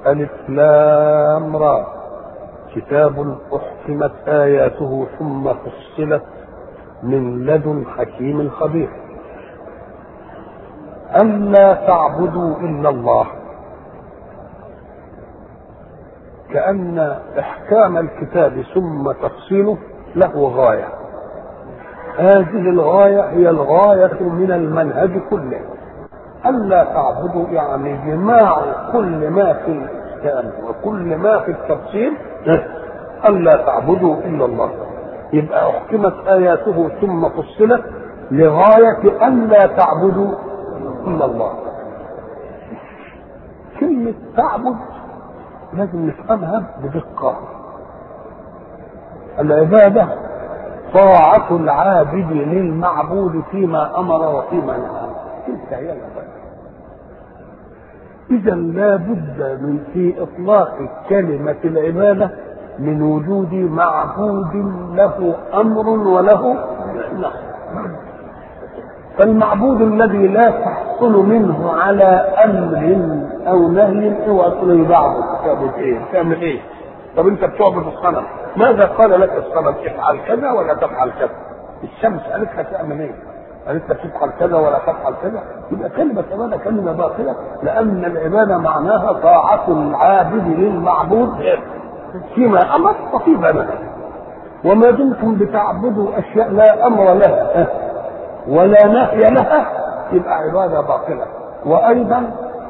ألف لام را كتاب أحكمت آياته ثم فصلت من لدن حكيم خبير ألا تعبدوا إلا الله كأن إحكام الكتاب ثم تفصيله له غاية هذه الغاية هي الغاية من المنهج كله ألا تعبدوا يعني جماع كل ما في الإحكام وكل ما في التفصيل ألا تعبدوا إلا الله يبقى أحكمت آياته ثم فصلت لغاية ألا تعبدوا إلا الله كلمة تعبد لازم نفهمها بدقة العبادة طاعة العابد للمعبود فيما أمر وفيما نهى تلك هي العبادة إذا لا بد من في إطلاق كلمة العبادة من وجود معبود له أمر وله نهي فالمعبود الذي لا تحصل منه على امر او نهي اوعى تقول لي بعض تعبد ايه؟ تعمل ايه؟ طب انت بتعبد الصنم ماذا قال لك الصنم افعل كذا ولا تفعل كذا؟ الشمس قالت لك تعمل ايه؟ قالت لك تفعل كذا ولا تفعل كذا؟ يبقى كلمة عبادة كلمة باطلة لأن العبادة معناها طاعة العابد للمعبود فيما أمر وفيما نهى وما دمتم بتعبدوا أشياء لا أمر لها ولا نهي لها يبقى عباده باطله وايضا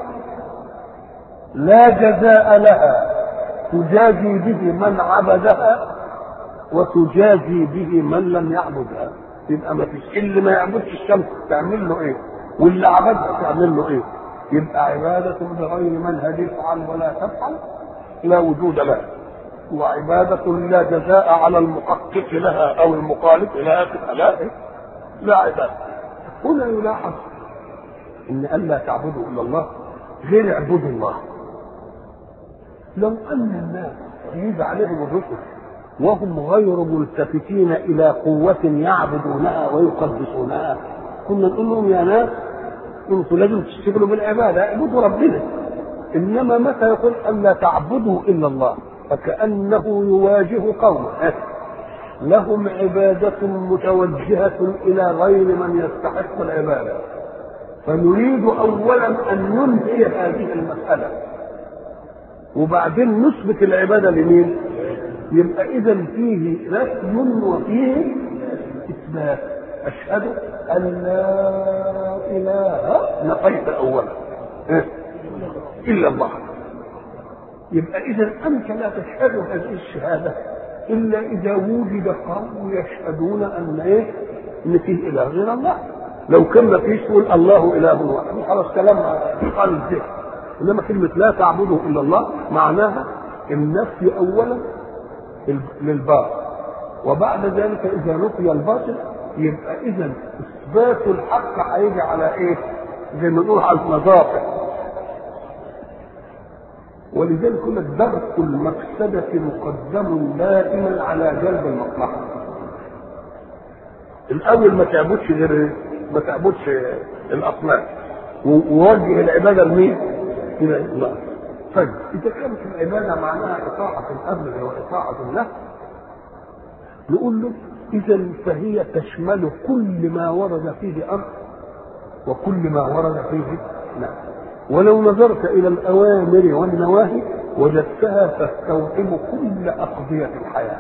لا جزاء لها تجازي به من عبدها وتجازي به من لم يعبدها يبقى ما فيش اللي ما يعبدش الشمس تعمل له ايه واللي عبدها تعمل له ايه يبقى عبادة بغير منهج افعل ولا تفعل لا وجود لها وعبادة لا جزاء على المحقق لها أو المخالف لها تبقى لا إيه؟ لا عبادة هنا يلاحظ ان الا تعبدوا الا الله غير اعبدوا الله لو ان الناس يجي عليهم الرسل وهم غير ملتفتين الى قوة يعبدونها ويقدسونها كنا نقول لهم يا ناس انتم لازم تشتغلوا بالعبادة اعبدوا ربنا انما متى يقول الا تعبدوا الا الله فكأنه يواجه قومه لهم عبادة متوجهة إلى غير من يستحق العبادة فنريد أولا أن ننهي هذه المسألة وبعدين نثبت العبادة لمين؟ يبقى إذا فيه نفي وفيه إثبات أشهد أن لا إله نفيت أولا إلا الله يبقى إذا أنت لا تشهد هذه الشهادة الا اذا وجد قوم يشهدون ان ايه ان فيه اله غير الله لو كان ما فيش تقول الله اله واحد خلاص كلام قال الذهن انما كلمه لا تعبدوا الا الله معناها النفي اولا للباطل وبعد ذلك اذا نفي الباطل يبقى اذا اثبات الحق هيجي على ايه؟ زي ما نقول على المظاهر ولذلك يقول لك درك المفسدة مقدم دائما على جلب المصلحة. الأول ما تعبدش غير ما تعبدش الأصنام ووجه العبادة لمين؟ إلى الله. طيب إذا كانت العبادة معناها إطاعة الأمر وإطاعة النهي نقول له إذا فهي تشمل كل ما ورد فيه أمر وكل ما ورد فيه نهي. ولو نظرت الى الاوامر والنواهي وجدتها تستوعب كل اقضيه الحياه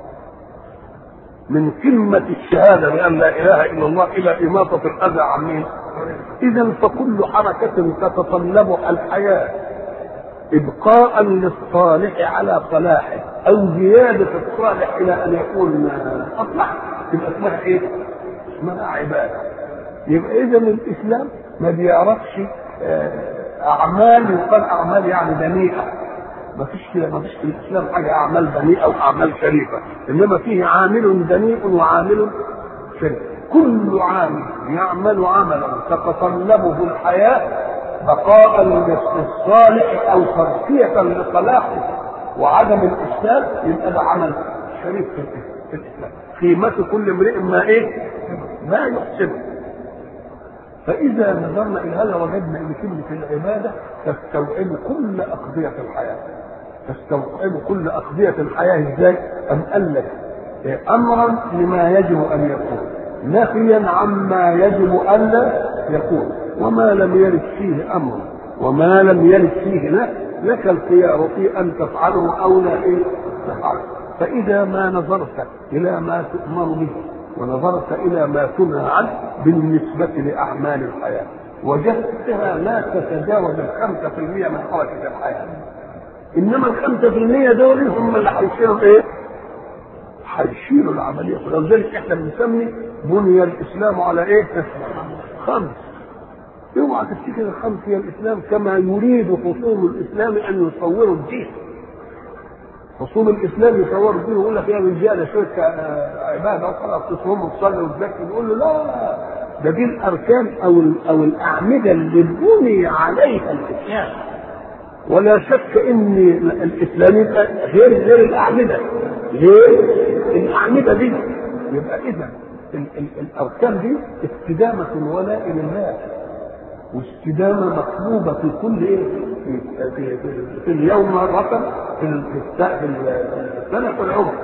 من قمة الشهادة بأن لا إله إلا الله إلى إماطة الأذى عن مين؟ إذا فكل حركة تتطلب الحياة إبقاء للصالح على صلاحه أو زيادة الصالح إلى أن يكون أصلح تبقى اسمها إيه؟ اسمها عبادة يبقى إذا الإسلام ما بيعرفش اعمال يقال اعمال يعني دنيئه ما فيش ما فيش في الاسلام حاجه اعمال دنيئه واعمال شريفه انما فيه عامل دنيء وعامل شريف كل عامل يعمل عملا تتطلبه الحياه بقاء للصالح او ترقيه لصلاحه وعدم الافساد يبقى ده عمل شريف في الاسلام قيمه كل امرئ ما ايه؟ ما يحسنه فإذا نظرنا إلى هذا وجدنا أن كلمة العبادة تستوعب كل أقضية الحياة تستوعب كل أقضية الحياة إزاي؟ أم قال لك أمرا لما يجب أن يكون نفيا عما يجب ألا يكون وما لم يرد فيه أمر وما لم يرد فيه نهي لك الخيار في أن تفعله أو لا إيه تفعله فإذا ما نظرت إلى ما تؤمر به ونظرت إلى ما تنهى عنه بالنسبة لأعمال الحياة وجدتها لا تتجاوز الخمسة في المية من حركة الحياة إنما الخمسة في المية دول هم اللي هيشيلوا إيه؟ هيشيلوا العملية ولذلك إحنا بنسمي بني الإسلام على إيه؟ خمس اوعى تفتكر الخمس هي الإسلام كما يريد خصوم الإسلام أن يصوروا الدين خصوم الاسلام يصوروا فيه يقول لك يا رجال شويه عباده وخلاص تصوم وتصلي وتزكي نقول له لا ده دي الاركان او او الاعمده اللي بني عليها الاسلام ولا شك ان الاسلام يبقى غير غير الاعمده غير الاعمده دي يبقى اذا الاركان دي استدامه الولاء لله واستدامه مطلوبه في كل ايه؟ في, في, في, في اليوم مرة في السنة والعمر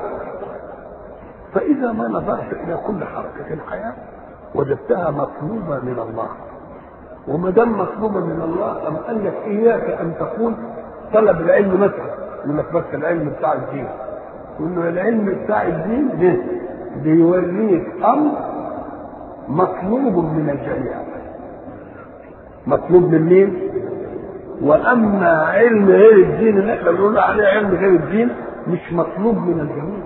فإذا ما نظرت إلى كل حركة الحياة وجدتها مطلوبة من الله وما دام مطلوبة من الله أم قال لك إياك أن تقول طلب العلم مثلا يقول لك بس العلم بتاع الدين وإنه العلم بتاع الدين ده بيوريك أمر مطلوب من الجميع مطلوب من مين؟ واما علم غير الدين اللي احنا بنقول عليه علم غير الدين مش مطلوب من الجميع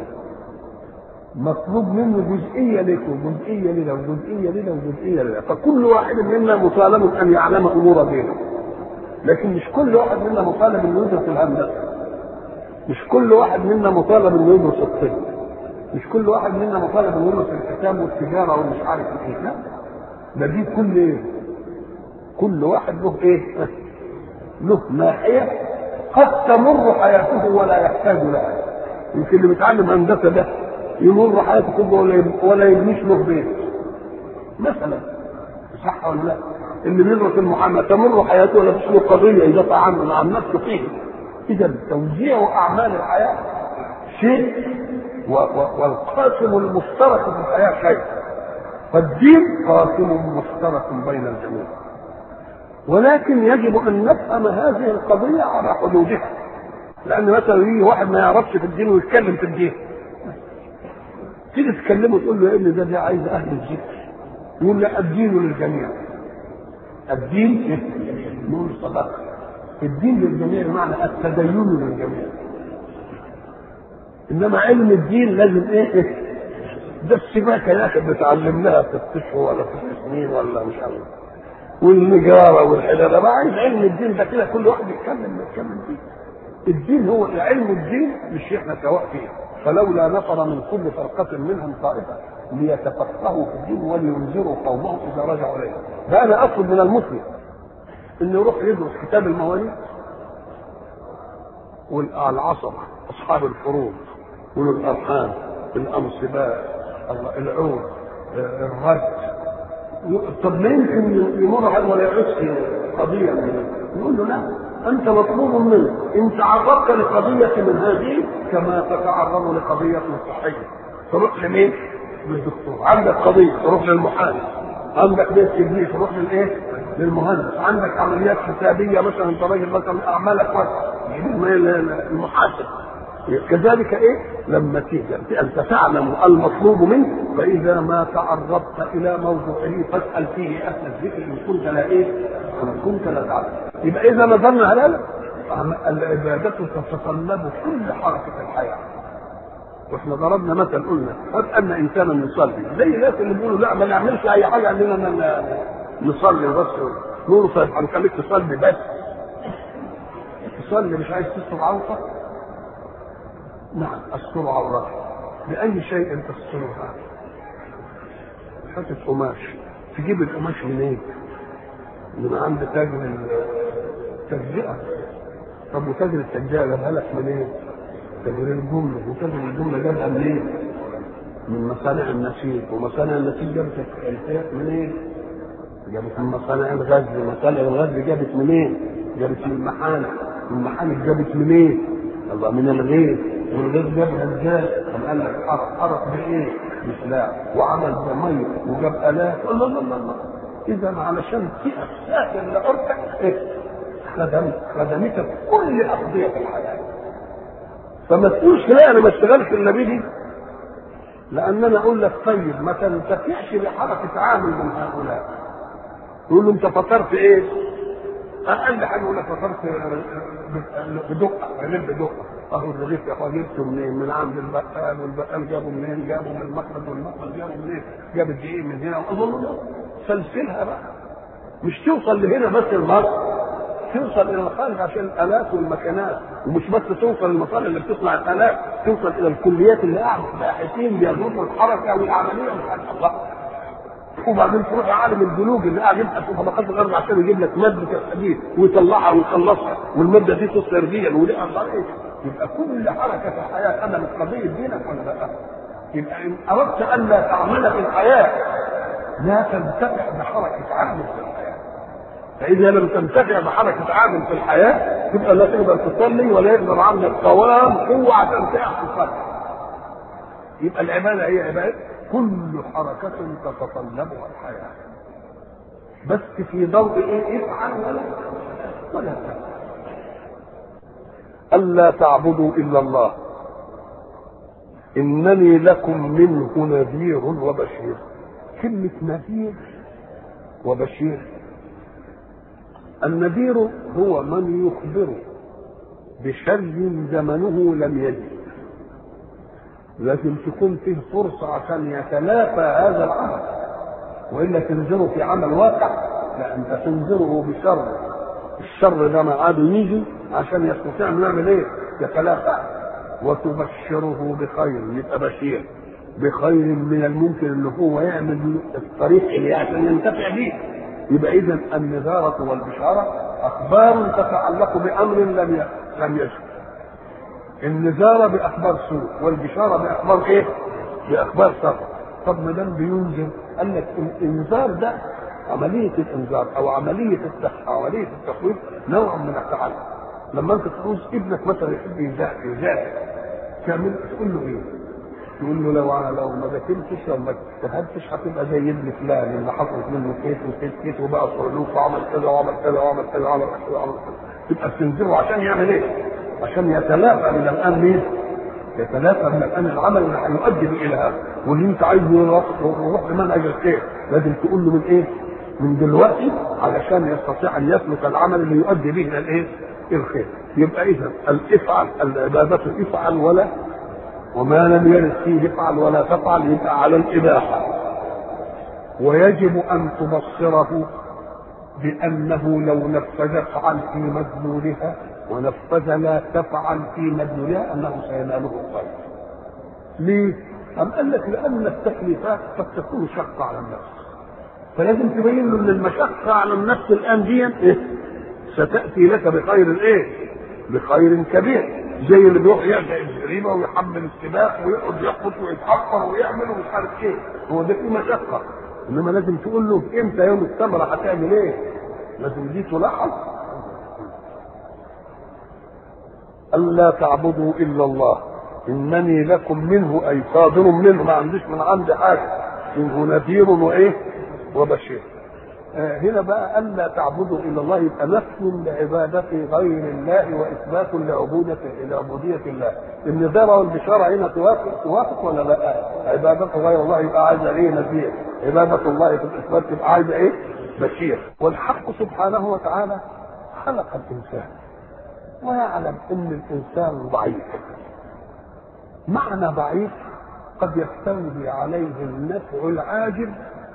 مطلوب منه جزئيه لك وجزئيه لنا وجزئيه لنا وجزئيه لنا فكل واحد منا مطالب ان يعلم امور دينه لكن مش كل واحد منا مطالب انه يدرس الهندسه مش كل واحد منا مطالب انه يدرس الطب مش كل واحد منا مطالب انه يدرس الحساب والتجاره ومش عارف ايه لا ده دي كل ايه كل واحد له ايه له ناحية قد تمر حياته ولا يحتاج لها يمكن اللي بيتعلم هندسة ده يمر حياته كله ولا ولا يبنيش له بيت مثلا صح ولا لا؟ اللي بيدرس المحاماة تمر حياته ولا فيش له قضية يدافع عنه عن نفسه فيه إذا توزيع أعمال الحياة شيء و و والقاسم المشترك في الحياة شيء فالدين قاسم مشترك بين الجميع ولكن يجب ان نفهم هذه القضيه على حدودها لان مثلا يجي واحد ما يعرفش في الدين ويتكلم في الدين تيجي تكلمه تقول له يا ابني ده دي عايز اهل الذكر يقول لا الدين للجميع الدين نور صدقه الدين للجميع بمعنى التدين للجميع انما علم الدين لازم ايه ده السباكه يا اخي بتعلمناها ست اشهر ولا ست سنين ولا مش عارف والنجاره والحجاره ما عايز علم الدين ده كده كل واحد يتكلم يتكلم فيه الدين هو علم الدين مش احنا سواء فيه فلولا نفر من كل فرقة منهم طائفة ليتفقهوا في الدين ولينذروا قومهم إذا رجعوا إليه. ده أنا أطلب من المسلم إنه يروح يدرس كتاب المواليد والعصبة أصحاب الفروض والأرحام الأنصباء العود الرد طب ما يمكن يمر على ولا يعوز قضية نقول له لا أنت مطلوب منك إن تعرضت لقضية من هذه كما تتعرض لقضية صحية تروح لمين؟ للدكتور عندك قضية تروح للمحامي عندك بيت تجنيه تروح للايه؟ للمهندس عندك عمليات حسابية مثلا أنت راجل مثلا أعمالك واسعة المحاسب كذلك ايه لما تيجي انت تعلم المطلوب منك فاذا ما تعرضت الى موضوعه فاسال فيه اهل الذكر ان كنت لا ايه ان كنت لا تعلم يبقى اذا نظرنا على العبادة تتطلب كل حركة الحياة واحنا ضربنا مثل قلنا قد ان انسانا يصلي زي الناس اللي بيقولوا لا ما نعملش اي حاجه عندنا نصلي بس نقول طيب هنخليك تصلي بس تصلي مش عايز تستر عورتك نعم استر عورتك بأي شيء تسترها حتة قماش تجيب القماش منين؟ إيه؟ من عند تاجر التجزئة طب وتاجر التجزئة جابها لك منين؟ إيه؟ تاجر الجملة وتاجر الجملة جابها منين؟ من مصانع النسيج ومصانع النسيج جابت الفئات منين؟ جابت من مصانع الغزل مصانع الغزل جابت منين؟ جابت من المحانة المحانة جابت منين؟ الله من الغيث والغيث جابها ازاي؟ طب قال لك حرق حرق بايه؟ بسلاح وعمل بمية وجاب آلاف الله الله الله الله إذا علشان تأسس لعرفك إيه؟ خدم خدمتك كل أقضية الحياة فما تقولش لا أنا ما اشتغلش إلا بدي لأن أنا أقول لك طيب ما تنتفعش بحركة عامل من هؤلاء يقول له أنت فطرت إيه؟ اقل حاجه يقول لك فطرت بدقه رغيف بدقه اهو الرغيف يا اخويا جبته منين؟ من عند البقال والبقال جابه منين؟ جابه من المخرج والمخرج جابه منين؟ جاب الدقيق من هنا اظن سلسلها بقى مش توصل لهنا بس المصر توصل الى الخارج عشان الالات والمكانات ومش بس توصل للمصانع اللي بتصنع الالات توصل الى الكليات اللي قاعده باحثين بيدرسوا الحركه والعمليه مش الله وبعدين تروح عالم الجنوب اللي قاعد يبحث في طبقات الارض عشان يجيب لك ماده الحديد ويطلعها ويخلصها والماده دي تصير دي وليه الله ايه يبقى كل حركه في الحياه انا من قضيه دينك ولا لا؟ يبقى ان اردت ان لا تعمل في الحياه لا تنتفع بحركه عامل في الحياه فاذا لم تنتفع بحركه عامل في الحياه تبقى لا تقدر تصلي ولا يقدر عندك قوام قوه عشان تعرف تصلي يبقى العباده هي عباده كل حركة تتطلبها الحياة بس في ضوء ايه افعل ولا ولا تفعل ألا تعبدوا إلا الله إنني لكم منه نذير وبشير كلمة نذير وبشير النذير هو من يخبر بشر زمنه لم يجد لازم تكون فيه فرصة عشان يتلافى هذا العمل وإلا تنذره في عمل واقع لا أنت تنذره بشر الشر ده ما عاد يجي عشان يستطيع انه يعمل ايه؟ يتلافى وتبشره بخير يبقى بشير بخير من الممكن ان هو يعمل الطريق اللي عشان ينتفع به يبقى اذا النذارة والبشارة اخبار تتعلق بامر لم لم يجد النذارة بأخبار سوء والبشارة بأخبار إيه؟ بأخبار سفر طب ما دام بينذر قال لك الإنذار ده عملية الإنذار أو عملية التخ أو عملية التخويف نوع من التعلم لما أنت تعوز ابنك مثلا يحب يذاكر تعمل تقول له إيه؟ تقول له لو لو ما ذاكرتش لو ما اجتهدتش هتبقى زي ابن فلان اللي حصلت منه كيس وكيس كيس وبقى صعلوك وعمل كذا وعمل كذا وعمل كذا وعمل كذا وعمل كذا تبقى بتنذره عشان يعمل ايه؟ عشان يتلافى من الان مين؟ يتلافى من الان العمل اللي هيؤدي به الى هذا واللي انت عايزه يروح لمنهج الخير لازم تقول له من ايه؟ من دلوقتي علشان يستطيع ان يسلك العمل اللي يؤدي به الى الايه؟ الخير يبقى اذا الافعل العباده افعل ولا وما لم يرد فيه افعل ولا تفعل يبقى على الاباحه ويجب ان تبصره بانه لو نفذ افعل في مدلولها ونفذ لا تفعل في مدلولها انه سيناله الخير. ليه؟ أم قال لك لأن التكليفات قد تكون شقة على النفس. فلازم تبين له أن المشقة على النفس الآن دي إيه؟ ستأتي لك بخير إيه؟ بخير كبير. زي اللي بيروح يبدأ الجريمة ويحمل السباق ويقعد يحفظ ويتحفر ويعمل ومش عارف إيه. هو ده فيه مشقة. إنما لازم تقول له إمتى يوم الثمرة هتعمل إيه؟ لازم دي تلاحظ ألا تعبدوا إلا الله إنني لكم منه أي صادر منه ما عنديش من عندي حاجة منه نذير وإيه وبشير آه هنا بقى ألا تعبدوا إلا الله يبقى نفي لعبادة غير الله وإثبات لعبودة لعبودية الله النذارة والبشارة هنا توافق توافق ولا لا؟ عبادة غير الله يبقى عايزة إيه نذير عبادة الله في الإثبات تبقى عايزة إيه؟ بشير والحق سبحانه وتعالى خلق الإنسان ويعلم ان الانسان ضعيف معنى ضعيف قد يستولي عليه النفع العاجل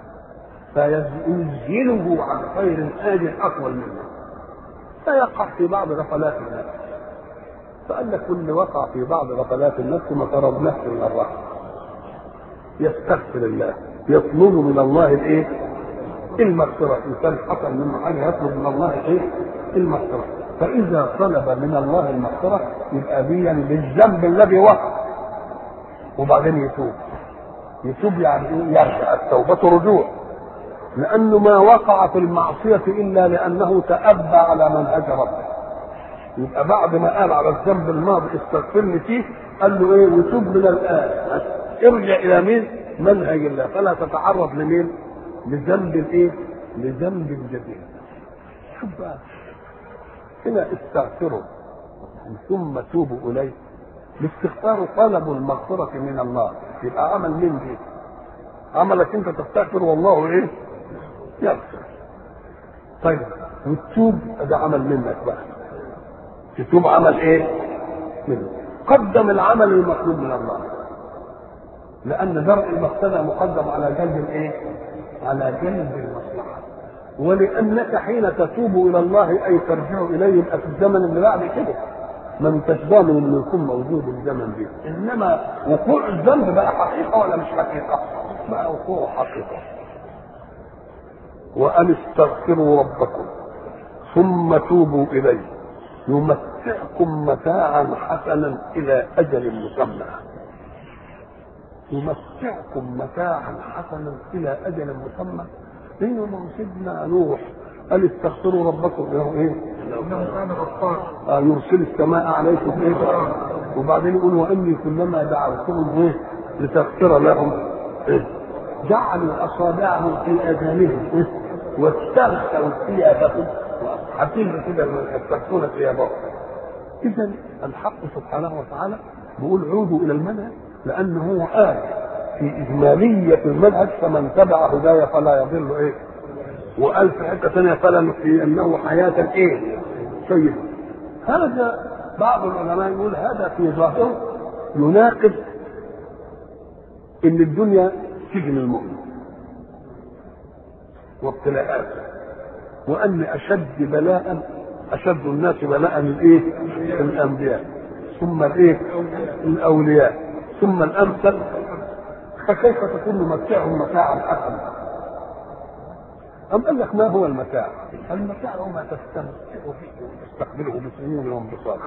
فيزيله عن خير آجل أطول منه فيقع في بعض غفلات النفس فقال لك كل وقع في بعض غفلات النفس ما طردناه من الرحمة يستغفر الله يطلب من الله الايه؟ المغفرة إنسان حصل منه حاجة يطلب من الله ايه؟ المغفرة فإذا طلب من الله المغفرة يبقى بيا بالذنب الذي وقع وبعدين يتوب يتوب يعني ايه؟ يرجع التوبة رجوع لأنه ما وقع في المعصية إلا لأنه تأبى على منهج ربه يبقى بعد ما قال على الذنب الماضي استغفرني فيه قال له ايه وتوب من الآن ارجع إلى مين؟ منهج الله فلا تتعرض لمين؟ لذنب الايه؟ لذنب جديد شوف بقى هنا استغفروا ثم توبوا إليه الاستغفار طلب المغفرة من الله يبقى عمل مين دي؟ عملك انت تستغفر والله ايه؟ يغفر طيب والتوب ده عمل منك بقى تتوب عمل ايه؟ منه قدم العمل المطلوب من الله لأن درء المفسدة مقدم على جلب الايه؟ على جلب المصلحة ولأنك حين تتوب إلى الله أي ترجع إليه يبقى في الزمن اللي بعد كده ما انتش ضامن انه يكون موجود الزمن ده انما وقوع الذنب بقى حقيقه ولا مش حقيقه؟ بقى وقوع حقيقه وأن استغفروا ربكم ثم توبوا إليه يمتعكم متاعا حسنا إلى أجل مسمى يمتعكم متاعا حسنا إلى أجل مسمى بينما سيدنا نوح قال استغفروا ربكم له ايه؟ انه كان غفارا آه يرسل السماء عليكم ايه؟ وبعدين يقول واني كلما دعوتهم ايه؟ لتغفر لهم ايه؟ جعلوا اصابعهم في اذانهم ايه؟ واستغشوا ثيابهم حاطين كده يستغشون ثيابهم اذا الحق سبحانه وتعالى بيقول عودوا الى المنهج لانه هو قال في اجماليه المنهج فمن تبع هداي فلا يضل ايه؟ وقال في حته ثانيه فلا في انه حياه ايه؟ سيده هذا بعض العلماء يقول هذا في ظاهره يناقض ان الدنيا سجن المؤمن وابتلاءات وان اشد بلاء اشد الناس بلاء الايه؟ الانبياء ثم الايه؟ الاولياء ثم الامثل فكيف تكون ممتعهم متاعا حسنا؟ أم قال لك ما هو المتاع؟ المتاع هو ما تستمتع فيه وتستقبله بسرور وانبساط.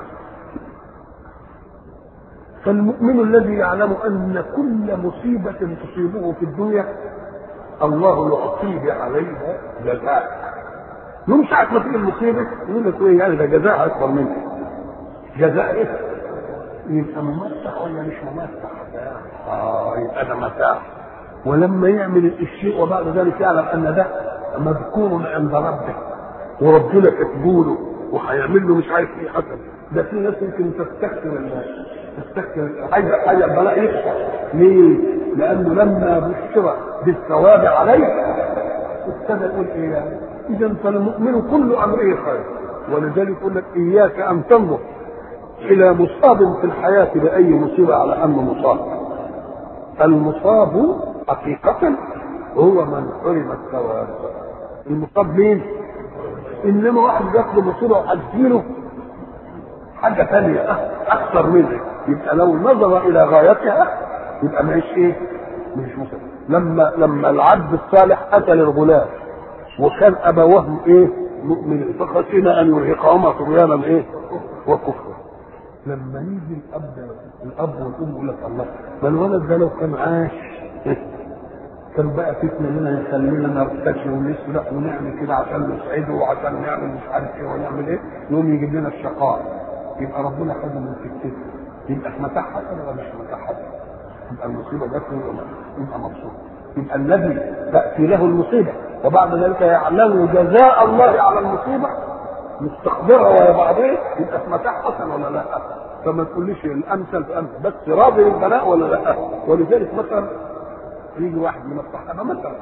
فالمؤمن الذي يعلم أن كل مصيبة تصيبه في الدنيا الله يعطيه عليها جزاء. يوم ساعة ما تيجي المصيبة يقول لك إيه يعني ده جزاء أكبر منه. جزاء إيه؟ يبقى ممتع ولا مش ممتع؟ آه يبقى ده متاع. ولما يعمل الشيء وبعد ذلك يعلم أن ده مذكور عند ربه وربنا كاتبه له وهيعمل له مش عارف ايه حسن ده في ناس يمكن تستكثر تستكثر حاجه حاجه البلاء يخشى ليه؟ لانه لما بشر بالثواب عليه ابتدى يقول ايه يعني؟ اذا فالمؤمن كل امره خير ولذلك يقول لك اياك ان تنظر الى مصاب في الحياه باي مصيبه على انه مصاب المصاب حقيقه هو من حرم الثواب المصاب مين؟ انما واحد جات له مصيبه وحجيله حاجه ثانيه اكثر منها يبقى لو نظر الى غايتها يبقى مش ايه؟ مش مصيبه لما لما العبد الصالح قتل الغلام وكان ابواه ايه؟ مؤمنين فخشينا ان يرهقهما طغيانا ايه؟ وكفرا لما يجي الاب الاب والام يقول لك الله ما الولد ده لو كان عاش كان بقى فتنه لنا يخلينا نرتكي ونسرق ونعمل كده عشان نسعده وعشان نعمل مش عارف ايه ونعمل ايه يقوم يجيب لنا الشقاء يبقى ربنا خده من سكته يبقى في متاع حسن ولا مش متاع حسن يبقى المصيبه جت يبقى مبسوط يبقى الذي تاتي له المصيبه وبعد ذلك يعلم جزاء الله على المصيبه مستقبلها ويا بعضيه يبقى في متاع حسن ولا لا فما تقوليش الامثل فامثل بس راضي بالبلاء ولا لا ولذلك مثلا يجي واحد من الصحابه مثلا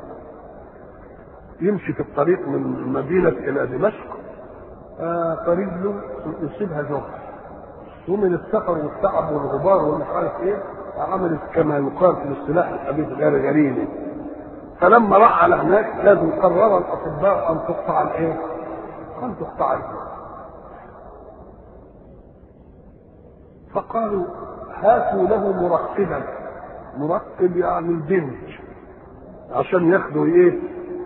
يمشي في الطريق من المدينه الى دمشق آه طريق له يصيبها جوع ومن السفر والتعب والغبار ومش عارف ايه عملت كما يقال في الاصطلاح الحديث غير غريب فلما راح على هناك لازم قرر الاطباء ان تقطع الايه؟ ان تقطع الجوع فقالوا هاتوا له مرقبا مرقب يعني البنج عشان ياخدوا ايه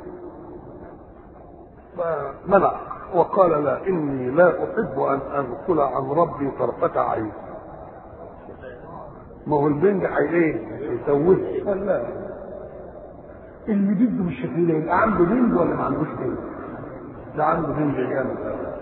فمنع وقال لا اني لا احب ان انقل عن ربي طرفة عين ما هو البنج حي ايه يسويه لا اللي بده بالشكل ده يبقى عنده بنج ولا ما عندوش بنج؟ ده عنده بنج جامد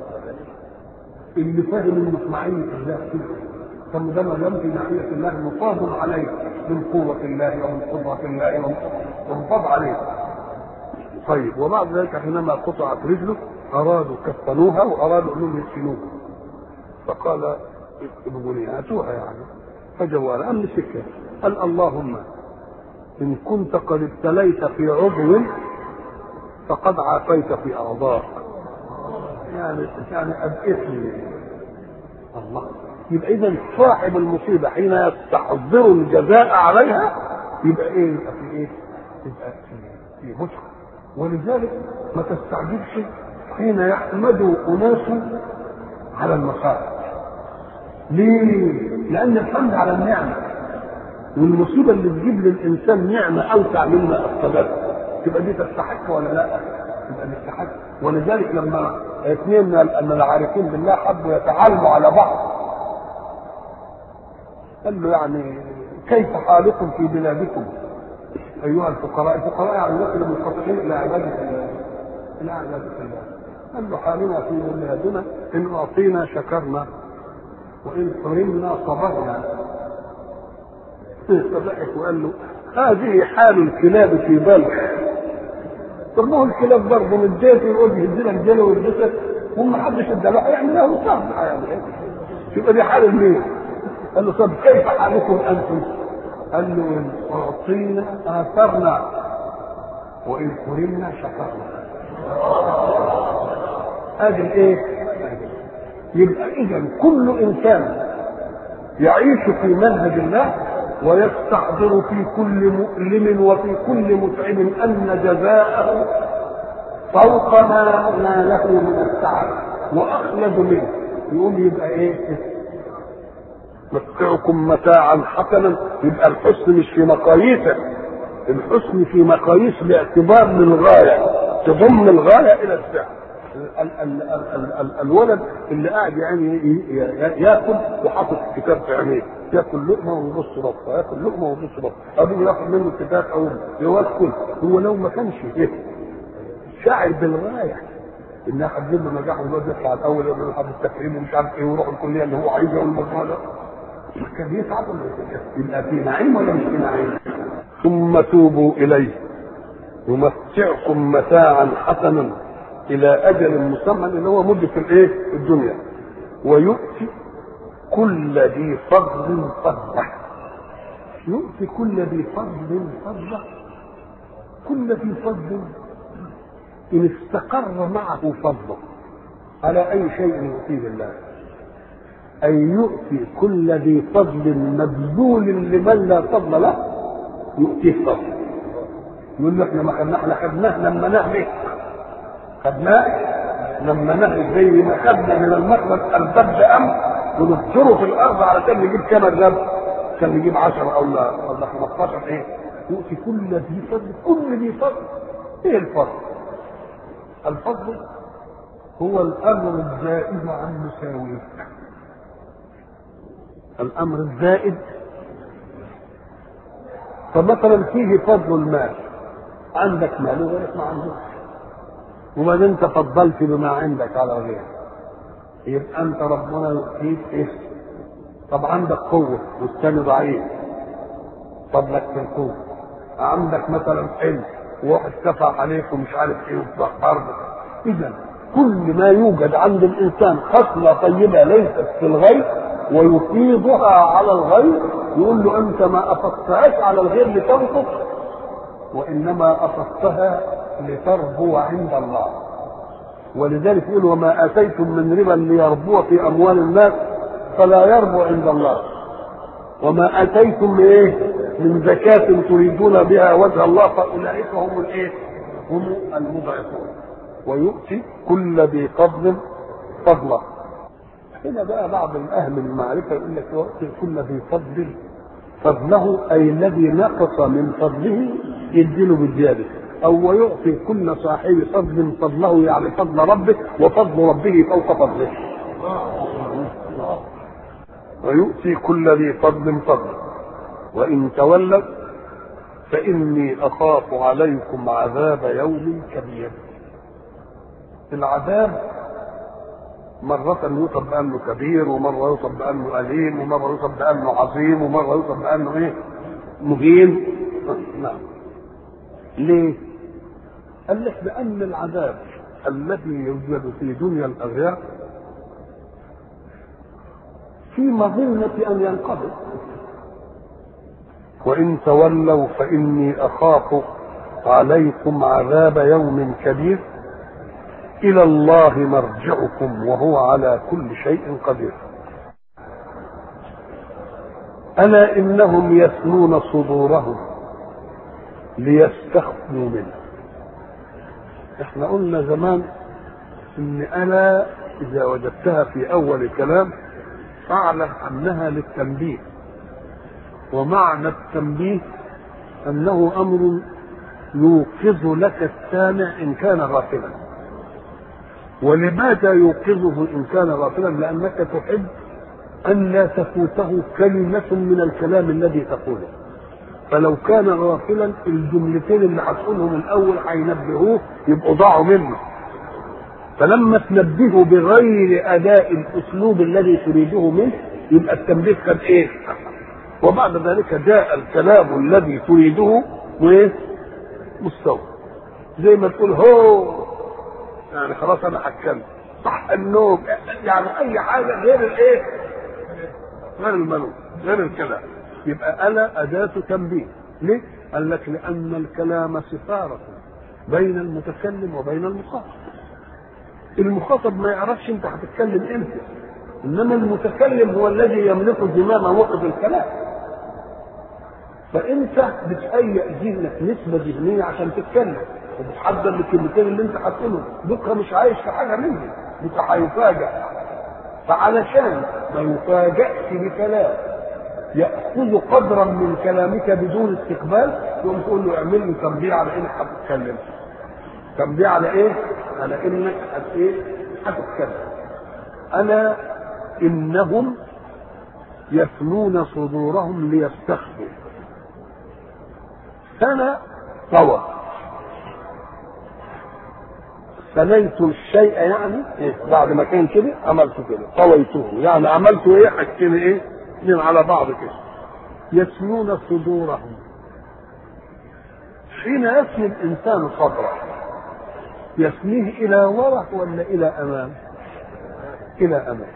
اللي فاهم انه في معيه الله كده طب ده ما دام في ناحيه الله مفاض عليه من قوه الله ومن قدره الله ومن ومفاض عليه طيب وبعد ذلك حينما قطعت رجله ارادوا كفنوها وارادوا انهم يدفنوها فقال ابن بني هاتوها يعني فجوال أم سكة قال اللهم إن كنت قد ابتليت في عضو فقد عافيت في أعضاء يعني يعني أبئسني الله يبقى إذا صاحب المصيبة حين يستحضر الجزاء عليها يبقى إيه؟ يبقى في إيه؟ يبقى في في متعة ولذلك ما تستعجبش حين يحمد أناس على المصائب ليه؟ لأن الحمد على النعمة والمصيبة اللي تجيب للإنسان نعمة أوسع مما أفقدته تبقى دي تستحق ولا لا؟ تبقى تستحق ولذلك لما اثنين من العارفين بالله حبوا يتعالوا على بعض قال له يعني كيف حالكم في بلادكم أيها الفقراء الفقراء يعني الناس المنقطعين إلى عبادة الله إلى عبادة الله قال له حالنا في بلادنا إن أعطينا شكرنا وإن حرمنا صبرنا فضحك وقال له هذه حال الكلاب في بلخ طب ما هو الكلاب برضه من جهه يقعد يهز لك جلو ويلبسك وما حدش ادى يعني له صبر يعني يبقى دي حال المين؟ قال له طب كيف حالكم انتم؟ قال له ان اعطينا اثرنا وان حرمنا شكرنا ادي الايه؟ يبقى اذا كل انسان يعيش في منهج الله ويستحضر في كل مؤلم وفي كل متعب ان جزاءه فوق ما ناله من التعب واخلد منه يقول يبقى ايه؟ متعكم متاعا حسنا يبقى الحسن مش في مقاييسه الحسن في مقاييس باعتبار للغايه تضم الغايه الى الفعل ال- ال- ال- ال- ال- الولد اللي قاعد يعني ي- ي- ياكل وحاطط الكتاب في عينيه ياكل لقمه ويبص بطه ياكل لقمه ويبص بطه ابوه ياخد منه الكتاب او يوكل هو لو ما كانش إيه؟ شاعر بالغايه انها هتجيب له نجاح والواد يطلع الاول يقول له حد التكريم ومش عارف ايه ويروح الكليه اللي هو عايزها والمجموعه ده كان يتعب ولا يبقى في نعيم ولا مش في نعيم ثم توبوا اليه يمتعكم متاعا حسنا الى اجل مسمى اللي هو مده الايه الدنيا ويؤتي كل ذي فضل فضله يؤتي كل ذي فضل فضله كل ذي فضل ان استقر معه فضله على اي شيء يؤتيه الله أن يؤتي كل ذي فضل مبذول لمن لا فضل له يؤتيه فضل يقول له احنا ما خدناه احنا خدناه لما نهلك خدناه لما نهلك زي ما خدنا من المخلص البد أم ونبشره في الأرض علشان نجيب كام الرب عشان نجيب 10 أو لا ولا 15 إيه يؤتي كل ذي فضل كل ذي فضل إيه الفضل؟ الفضل هو الأمر الزائد عن مساويه الامر الزائد فمثلا فيه فضل المال عندك مال وغيرك ما عندوش وبعدين انت فضلت بما عندك على غيرك يبقى انت ربنا يؤتيك ايه طب عندك قوة والثاني ضعيف فضلك في القوة عندك مثلا علم وواحد كفى عليك ومش عارف ايه وبتاع حرب اذا كل ما يوجد عند الانسان خصلة طيبة ليست في الغيب ويفيضها على الغير يقول له انت ما افضتهاش على الغير لتنقص وانما افضتها لتربو عند الله ولذلك يقول وما اتيتم من ربا ليربو في اموال الناس فلا يربو عند الله وما اتيتم من ايه من زكاة تريدون بها وجه الله فاولئك هم الايه هم المضعفون ويؤتي كل ذي فضل فضله هنا بقى بعض اهل المعرفه يقول لك يؤتي كل ذي فضل فضله اي الذي نقص من فضله يديله بزياده او ويعطي كل صاحب فضل فضله يعني فضل ربه وفضل ربه فوق فضله ويؤتي كل ذي فضل فضله وان تولوا فإني أخاف عليكم عذاب يوم كبير العذاب مرة يوصف بأنه كبير ومرة يوصف بأنه أليم ومرة يوصف بأنه عظيم ومرة يوصف بأنه إيه مهين نعم ليه؟ قال لك لأن العذاب الذي يوجد في دنيا الأغيار في مظنة أن ينقضي وإن تولوا فإني أخاف عليكم عذاب يوم كبير إلى الله مرجعكم وهو على كل شيء قدير ألا إنهم يثنون صدورهم ليستخفوا منه احنا قلنا زمان ان الا اذا وجدتها في اول الكلام فاعلم انها للتنبيه ومعنى التنبيه انه امر يوقظ لك السامع ان كان غافلا ولماذا يوقظه ان كان غافلا لانك تحب ان لا تفوته كلمه من الكلام الذي تقوله فلو كان غافلا الجملتين اللي هتقولهم الاول هينبهوه يبقوا ضاعوا منه فلما تنبهه بغير اداء الاسلوب الذي تريده منه يبقى التنبيه كان ايه؟ وبعد ذلك جاء الكلام الذي تريده وايه؟ مستوى زي ما تقول هو يعني خلاص انا هتكلم صح النوم يعني اي حاجه غير الايه؟ غير المنوم غير الكلام يبقى ألا أداة تنبيه ليه؟ قال لك لأن الكلام سفارة بين المتكلم وبين المخاطب المخاطب ما يعرفش انت هتتكلم امتى انما المتكلم هو الذي يملك زمام موقف الكلام فانت بتهيئ ذهنك نسبه ذهنيه عشان تتكلم وبتحضر الكلمتين اللي انت هتقولهم بكره مش عايش في حاجه منهم بكره هيفاجئ فعلشان ما يفاجئش بكلام ياخذ قدرا من كلامك بدون استقبال تقوم تقول له اعمل لي تنبيه على انك هتتكلم تنبيه على ايه؟ على انك هت ايه؟ هتتكلم الا انهم يثنون صدورهم ليستخفوا سنة طوى ثنيت الشيء يعني إيه؟ بعد ما كان كده عملته كده طويته يعني عملته ايه حاجتين ايه اثنين على بعض كده يثنون صدورهم حين يثني الانسان صدره يثنيه الى وراء ولا الى امام الى امام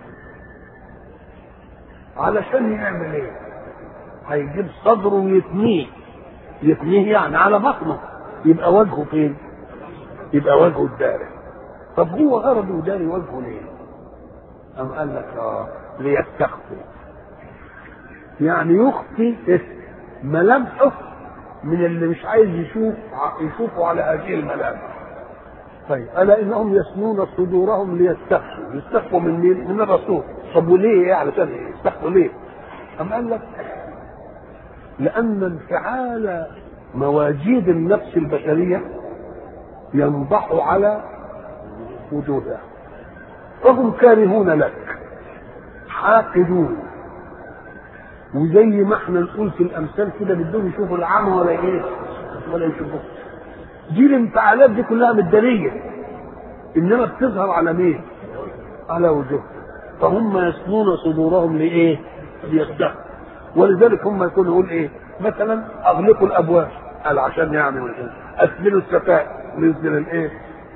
علشان يعمل ايه هيجيب صدره ويثنيه يثنيه يعني على بطنه يبقى وجهه فين يبقى وجهه الداري طب هو غرضه داري وجهه ليه أم قال لك اه ليستخفي يعني يخفي ملامحه من اللي مش عايز يشوف يشوفوا على هذه الملامح طيب الا انهم يسنون صدورهم ليستخفوا يستخفوا من مين؟ من الرسول طب وليه يعني علشان يستخفوا ليه؟ أم قال لك لأن انفعال مواجيد النفس البشرية ينضح على وجودها فهم كارهون لك حاقدون وزي ما احنا نقول في الامثال كده بدهم يشوفوا العمى ولا ايه ولا يشوفوا دي الانفعالات دي كلها مداريه انما بتظهر على مين على وجوه فهم يسنون صدورهم لايه ليصدقوا ولذلك هم يكونوا يقول ايه مثلا اغلقوا الابواب قال عشان يعني اسملوا الستائر ننزل الايه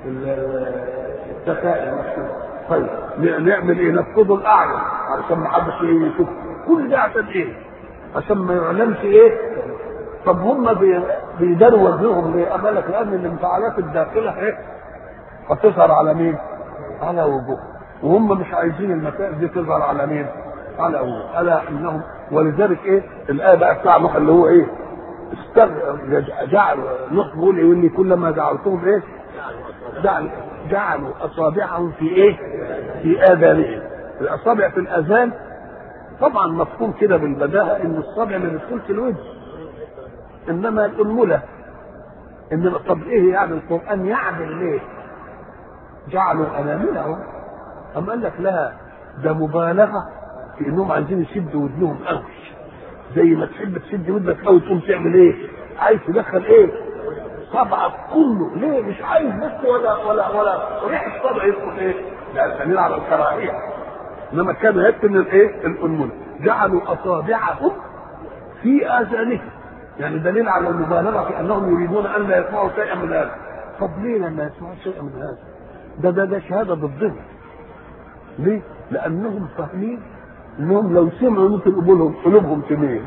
الستائر طيب نعمل ايه نفقدوا الاعين عشان ما حدش يشوف كل ده عشان ايه عشان ما يعلمش ايه طب هم بيداروا وجههم ليه؟ أما لك لأن الانفعالات الداخلة إيه؟ هتظهر على مين؟ على وجوه وهم مش عايزين المسائل دي تظهر على مين؟ على وجوه ألا إنهم ولذلك إيه؟ الآية بقى بتاع نوح اللي هو إيه؟ استغ... جعل نوح بيقول إيه؟ إني كلما جعلتهم إيه؟ جعل جعلوا أصابعهم في إيه؟ في آذانهم الأصابع في الآذان طبعا مفهوم كده بالبداهة إن الصابع ما بيدخلش الوجه انما الانمله انما طب ايه يعني القران يعدل ليه؟ جعلوا اناملهم اما قال لك لا ده مبالغه في انهم عايزين يشدوا ودنهم قوي زي ما تحب تسد ودنك قوي تقوم تعمل ايه؟ عايز تدخل ايه؟ صبعك كله ليه مش عايز بس ولا ولا ولا ريح الصبع يدخل ايه؟ لا دليل على الكراهيه انما كان يكفي من الايه؟ الانمله جعلوا اصابعهم في اذانهم يعني دليل على المبالغه في انهم يريدون ان لا يسمعوا شيئا من هذا طب ليه لما يسمعوا شيئا من هذا؟ ده ده ده شهاده ضدهم ليه؟ لانهم فاهمين انهم لو سمعوا ممكن قلوبهم قلوبهم تميل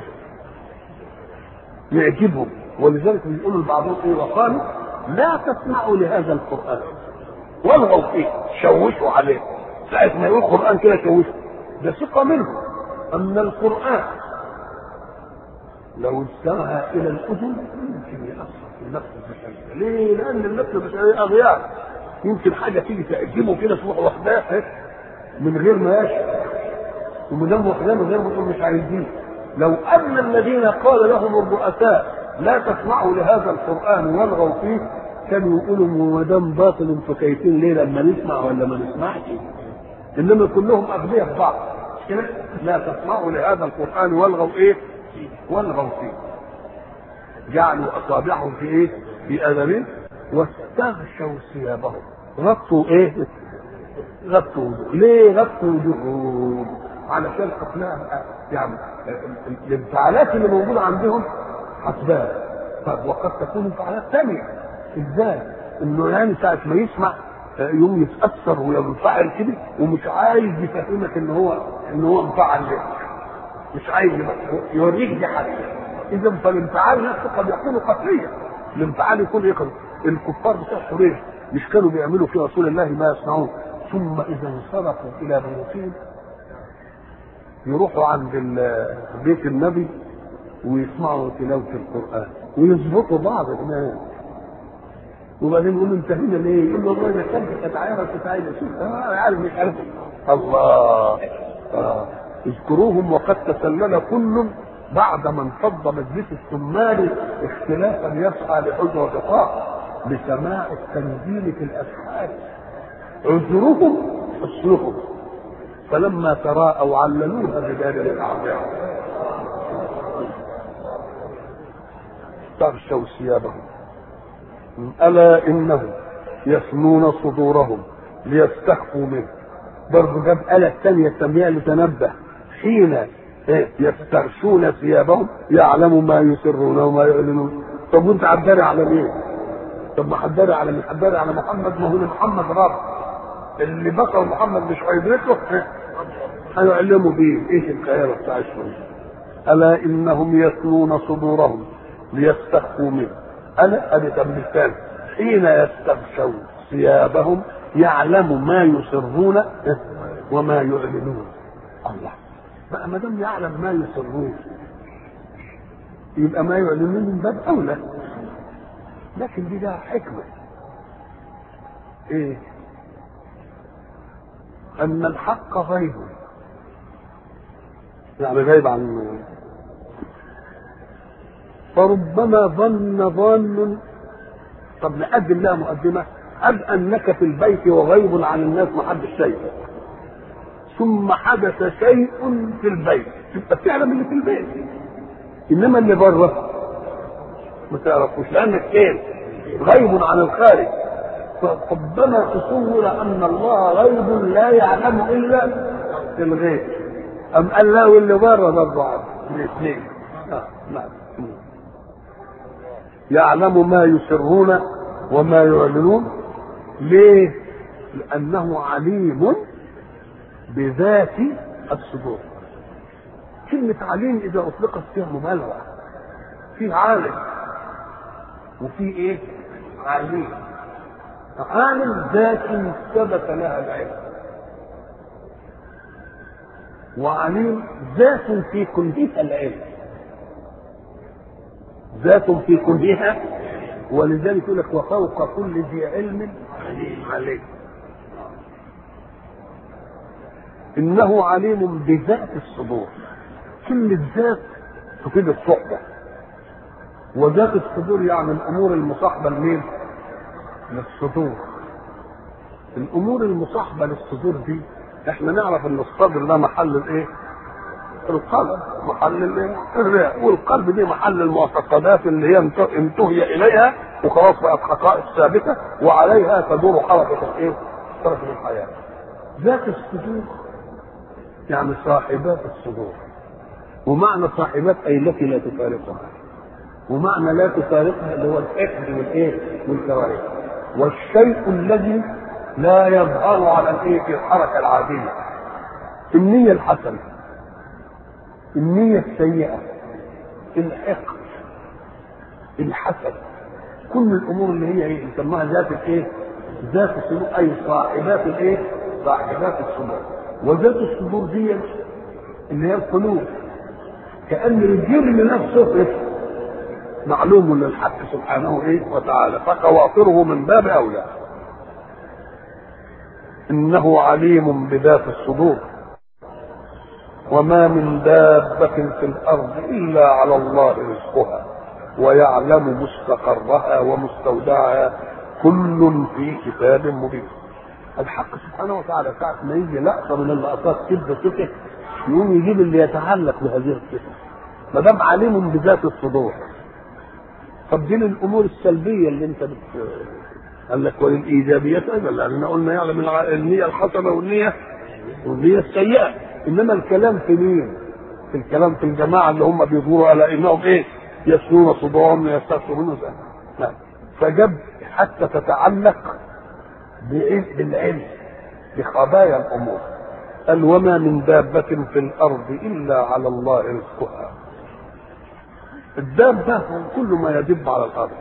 يعجبهم ولذلك بيقولوا لبعضهم ايه وقالوا لا تسمعوا لهذا القران والغوا فيه شوشوا عليه ساعة ما يقول القران كده شوشوا ده ثقه منهم ان القران لو استمع الى الاذن يمكن ياثر في النفس البشريه ليه؟ لان النفس البشريه اغيار يمكن حاجه تيجي تعجبه كده تروح واخداه من غير ما يشعر وما دام واخداه من غير ما يقول مش عايزين لو ان الذين قال لهم الرؤساء لا تسمعوا لهذا القران والغوا فيه كانوا يقولوا ما دام باطل انتوا كيفين ليه لما نسمع ولا ما نسمعش انما كلهم اغبياء في بعض كده لا تسمعوا لهذا القران والغوا ايه والغوا فيه جعلوا اصابعهم في ايه في اذانهم واستغشوا ثيابهم غطوا ايه غطوا وجوه ليه غطوا وجوههم علشان حكمها يعني الانفعالات اللي موجوده عندهم اسباب طب وقد تكون انفعالات ثانيه ازاي؟ انه يعني ساعه ما يسمع يوم يتاثر وينفعل كده ومش عايز يفهمك ان هو ان هو انفعل ليه مش عايز يوريك دي حاجه اذا فالانفعال نفسه قد يكون قتليا الانفعال يكون ايه الكفار بتوع قريش مش كانوا بيعملوا في رسول الله ما يصنعون ثم اذا انصرفوا الى بيوتهم يروحوا عند بيت النبي ويسمعوا تلاوة القرآن ويظبطوا بعض هناك وبعدين يقولوا انتهينا ليه؟ يقول له والله انا كنت كانت عايزه كنت عايزه شوف انا عارف مش عارف الله آه. اذكروهم وقد تسلل كل بعد ما انفض مجلس السمار اختلافا يسعى لحجرة غطاء بسماع التنزيل في الاسحار عذرهم حسنهم فلما تراءوا عللوها بدال الاعداء تغشوا ثيابهم الا انهم يثنون صدورهم ليستخفوا منه برضه جاب آلة الثانية التنبيه لتنبه حين يستغشون ثيابهم يعلم ما يسرون وما يعلنون طب وانت هتداري على مين؟ طب ما هتداري على مين؟ هتداري على محمد ما هو محمد رب اللي بقى محمد مش هيدركه هيعلموا بيه ايش الخيانه بتاعتهم الا انهم يثنون صدورهم ليستخفوا منه انا ادي تنبيه حين يستغشوا ثيابهم يعلم ما يسرون وما يعلنون الله بقى ما دام يعلم ما يسرون يبقى ما يعلنون من باب اولى لكن دي لها حكمه ايه ان الحق غيب يعني غيب عن فربما ظن ظان طب نقدم لها مقدمه أب أنك في البيت وغيب عن الناس ما حدش شايفك ثم حدث شيء في البيت تبقى تعلم اللي في البيت انما اللي بره ما تعرفوش لانك فين غيب عن الخارج فربما تصور ان الله غيب لا يعلم الا في الغيب ام قال لا واللي بره برضه عارف الاثنين آه. نعم يعلم ما يسرون وما يعلنون ليه؟ لأنه عليم بذات الصدور كلمة عليم إذا أطلقت فيها مبالغة في عالم وفي إيه؟ عليم عالم ذات ثبت لها العلم وعليم ذات في كنهها العلم ذات في كنهها ولذلك يقول لك وفوق كل ذي علم عليم انه عليم بذات الصدور كلمة ذات تفيد الصحبة وذات الصدور يعني الامور المصاحبة لمين؟ للصدور الامور المصاحبة للصدور دي احنا نعرف ان الصدر ده محل الايه؟ القلب محل الايه؟ الرئه والقلب دي محل المعتقدات اللي هي انت- انتهي اليها وخلاص بقت حقائق ثابته وعليها تدور حركه الايه؟ حركه الحياه. ذات الصدور يعني صاحبات الصدور ومعنى صاحبات اي التي لا تفارقها ومعنى لا تفارقها اللي هو الحقد والايه؟ والكراهيه والشيء الذي لا يظهر على الايه؟ في الحركه العاديه النية الحسنة النية السيئة الحقد الحسد كل الامور اللي هي ايه يسموها ذات الايه؟ ذات الصدور اي صاحبات الايه؟ صاحبات الصدور وذات الصدور دي اللي هي القلوب كان الجرم نفسه معلوم للحق سبحانه ايه وتعالى فخواطره من باب اولى انه عليم بذات الصدور وما من دابة في الأرض إلا على الله رزقها ويعلم مستقرها ومستودعها كل في كتاب مبين الحق سبحانه وتعالى ساعة ما يجي لقطة من اللقطات كده صفة يقوم يجيب اللي يتعلق بهذه الصفة ما دام عليم بذات الصدور طب دي الأمور السلبية اللي أنت بت قال لك وللإيجابيات أيضا لأن قلنا يعلم الع- النية الحسنة والنية والنية السيئة إنما الكلام في مين؟ في الكلام في الجماعة اللي هم بيدوروا على إنهم إيه؟ يسنون صدورهم ويستغفرون لا فجاب حتى تتعلق بإيه؟ بالعلم بخبايا الأمور قال وما من دابة في الأرض إلا على الله رزقها الدابة كل ما يدب على الأرض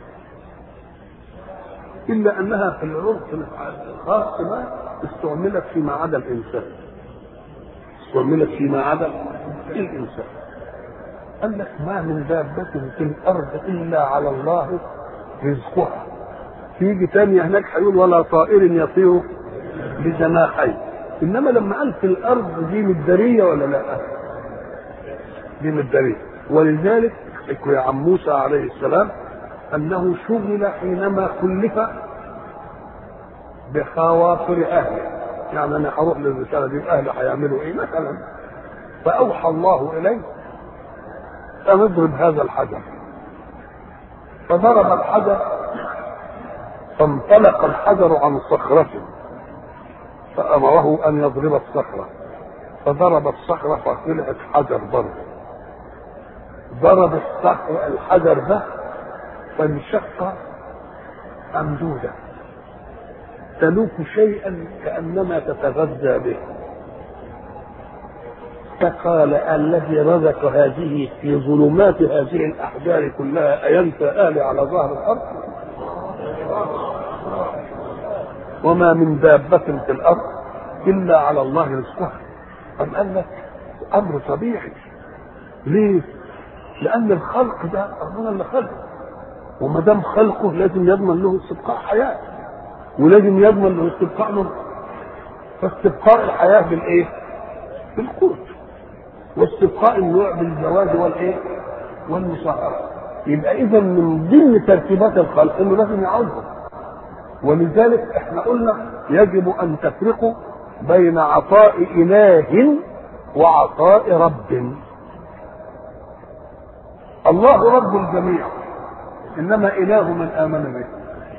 إلا أنها في العرف الخاص ما استعملت فيما عدا الإنسان استعملت فيما عدا الإنسان قال لك ما من دابة في الأرض إلا على الله رزقها تيجي تانية هناك هيقول ولا طائر يطير بجناحيه إنما لما قال في الأرض دي مدارية ولا لا؟ دي مدارية ولذلك يا عم موسى عليه السلام أنه شغل حينما كلف بخواطر أهله يعني أنا هروح للرسالة دي أهلي هيعملوا إيه مثلا فأوحى الله إليه أن اضرب هذا الحجر فضرب الحجر فانطلق الحجر عن صخرة فأمره أن يضرب الصخرة فضرب الصخرة فطلعت حجر برضه ضرب الصخر الحجر ده فانشق أمدودا تلوك شيئا كأنما تتغذى به فقال الذي رزق هذه في ظلمات هذه الأحجار كلها أينسى آلي على ظهر الأرض وما من دابة في الأرض إلا على الله رزقها أم قال لك أمر طبيعي ليه؟ لأن الخلق ده ربنا اللي خلقه وما دام خلقه لازم يضمن له استبقاء حياه ولازم يضمن له استبقاء نور فاستبقاء الحياه بالايه؟ بالقوت واستبقاء النوع بالزواج والايه؟ والمصاهره يبقى اذا من ضمن ترتيبات الخلق انه لازم يعوضهم ولذلك احنا قلنا يجب ان تفرقوا بين عطاء اله وعطاء رب الله رب الجميع انما اله من امن به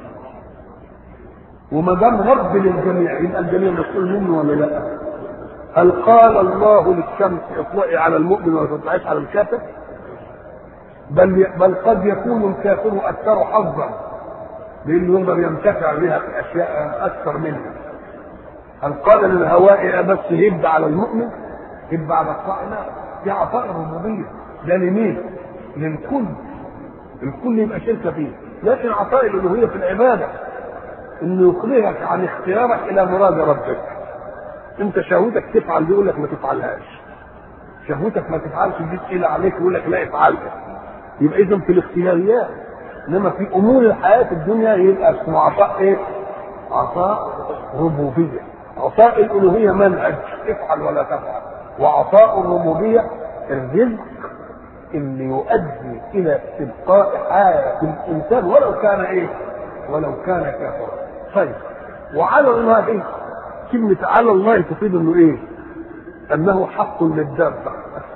وما دام رب للجميع يبقى الجميع مسؤول منه ولا لا؟ هل قال الله للشمس اطلعي على المؤمن ولا تطلعيش على الكافر؟ بل بل قد يكون الكافر اكثر حظا لانه يقدر ينتفع بها في اشياء اكثر منها. هل قال للهواء بس هب على المؤمن؟ هب على الطائر؟ لا دي عطاء الربوبيه ده لمين؟ للكل الكل يبقى شركه فيه لكن عطاء الالوهيه في العباده انه يخرجك عن اختيارك الى مراد ربك انت شهوتك تفعل دي يقول لك ما تفعلهاش شهوتك ما تفعلش دي تقيله عليك يقول لك لا افعلها يبقى اذا في الاختياريات انما في امور الحياه الدنيا يبقى اسمه عطاء ايه؟ عطاء ربوبيه عطاء الالوهيه منهج افعل ولا تفعل وعطاء الربوبيه الرزق اللي يؤدي الى استبقاء حياه الانسان ولو كان ايه؟ ولو كان كافرا. طيب وعلى الله إيه؟ كلمة على الله تفيد انه ايه؟ انه حق للدابة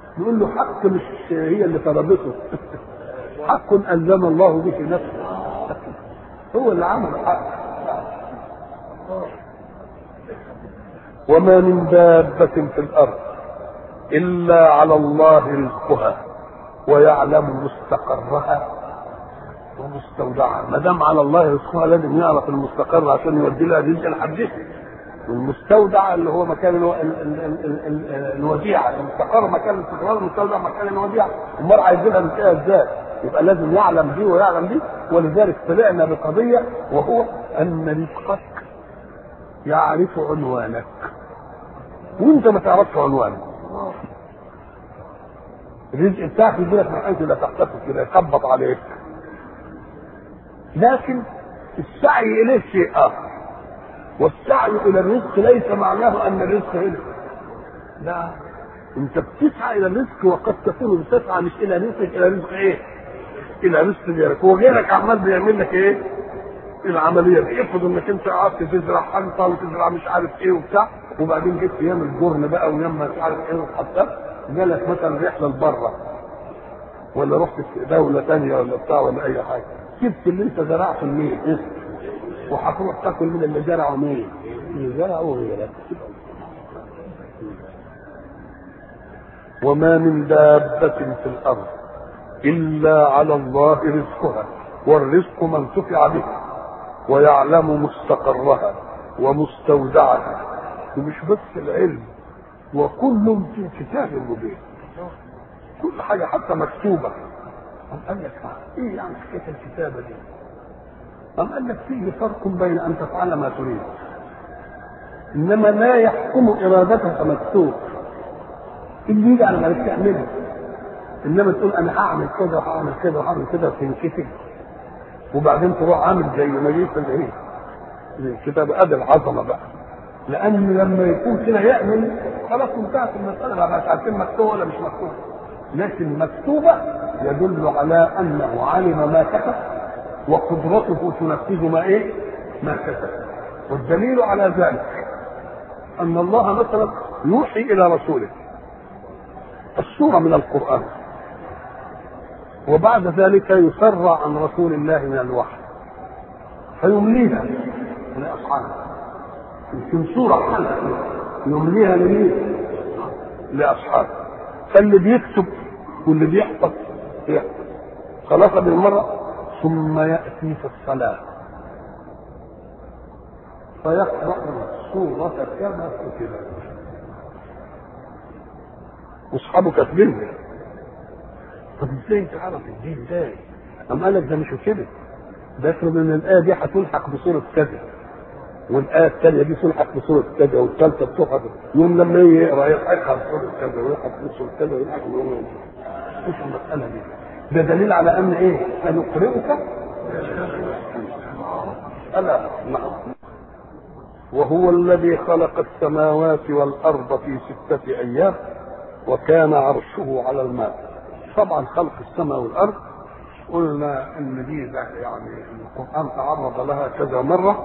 يقول له حق مش هي اللي فرضته حق ألزم الله به نفسه هو اللي عمل حق وما من دابة في الأرض إلا على الله رزقها ويعلم مستقرها ومستودعها ما دام على الله رزقها لازم يعرف المستقر عشان يودي لها رزق لحدها والمستودع اللي هو مكان الو... ال... ال... ال... ال... الوديعه المستقر مكان الاستقرار المستودع مكان الوديعه امال عايزينها ننتهي ازاي؟ يبقى لازم يعلم دي ويعلم دي ولذلك طلعنا بقضيه وهو ان رزقك يعرف عنوانك وانت ما تعرفش عنوانك الرزق بتاعك يجي لك من حيث لا تحتسب كده يخبط عليك لكن السعي اليه شيء اخر والسعي الى الرزق ليس معناه ان الرزق هنا لا انت بتسعى الى الرزق وقد تكون بتسعى مش الى رزقك الى رزق ايه؟ الى رزق غيرك وغيرك عمال بيعمل لك ايه؟ العمليه دي افرض انك انت قعدت تزرع حنطه وتزرع مش عارف ايه وبتاع وبعدين جبت ايام الجرن بقى وايام مش عارف ايه وحطيت جالك مثلا رحله لبره ولا رحت في دوله ثانيه ولا بتاع ولا اي حاجه جبت اللي انت زرعته منين؟ إيه؟ وهتروح تاكل من اللي زرعه مين؟ اللي زرعه غيرك وما من دابة في الأرض إلا على الله رزقها والرزق ما انتفع به ويعلم مستقرها ومستودعها ومش بس العلم وكل في كتاب مبين كل حاجة حتى مكتوبة أم قال لك إيه يعني حكاية الكتابة دي؟ أم قال لك فيه فرق بين أن تفعل ما تريد إنما لا يحكم إرادتك مكتوب اللي يجي على ما تعمله إنما تقول أنا هعمل كذا وهعمل كذا وهعمل كذا وتنكتب وبعدين تروح عامل زي ما جيت ايه الكتاب ادي العظمه بقى لان لما يكون كده يعمل خلاص انتهت المساله بقى مش عارفين مكتوبه ولا مش مكتوبه لكن مكتوبه يدل على انه علم ما كتب وقدرته تنفذ ما ايه ما كتب والدليل على ذلك ان الله مثلا يوحي الى رسوله السوره من القران وبعد ذلك يسرع عن رسول الله من الوحي فيمليها لاصحابه يمكن سوره حلقه يمليها لمين؟ لاصحابه فاللي بيكتب واللي بيحفظ يحفظ خلاص بالمره ثم ياتي في الصلاه فيقرا السوره كما كتبت واصحابه كاتبينها طب ازاي تعرف الدين ازاي؟ أم قال لك ده مش كده ده افرض ان الايه دي هتلحق بصوره كذا والايه الثانيه دي تلحق بصوره كذا والثالثه بتلحق يوم لما يجي يقرا يلحقها بصوره كذا ويلحق بصوره كذا ويلحق بصوره مش المساله دي ده دليل على ان ايه؟ سنقرئك الا نعم وهو الذي خلق السماوات والارض في سته ايام وكان عرشه على الماء طبعا خلق السماء والارض قلنا ان دي يعني القران تعرض لها كذا مره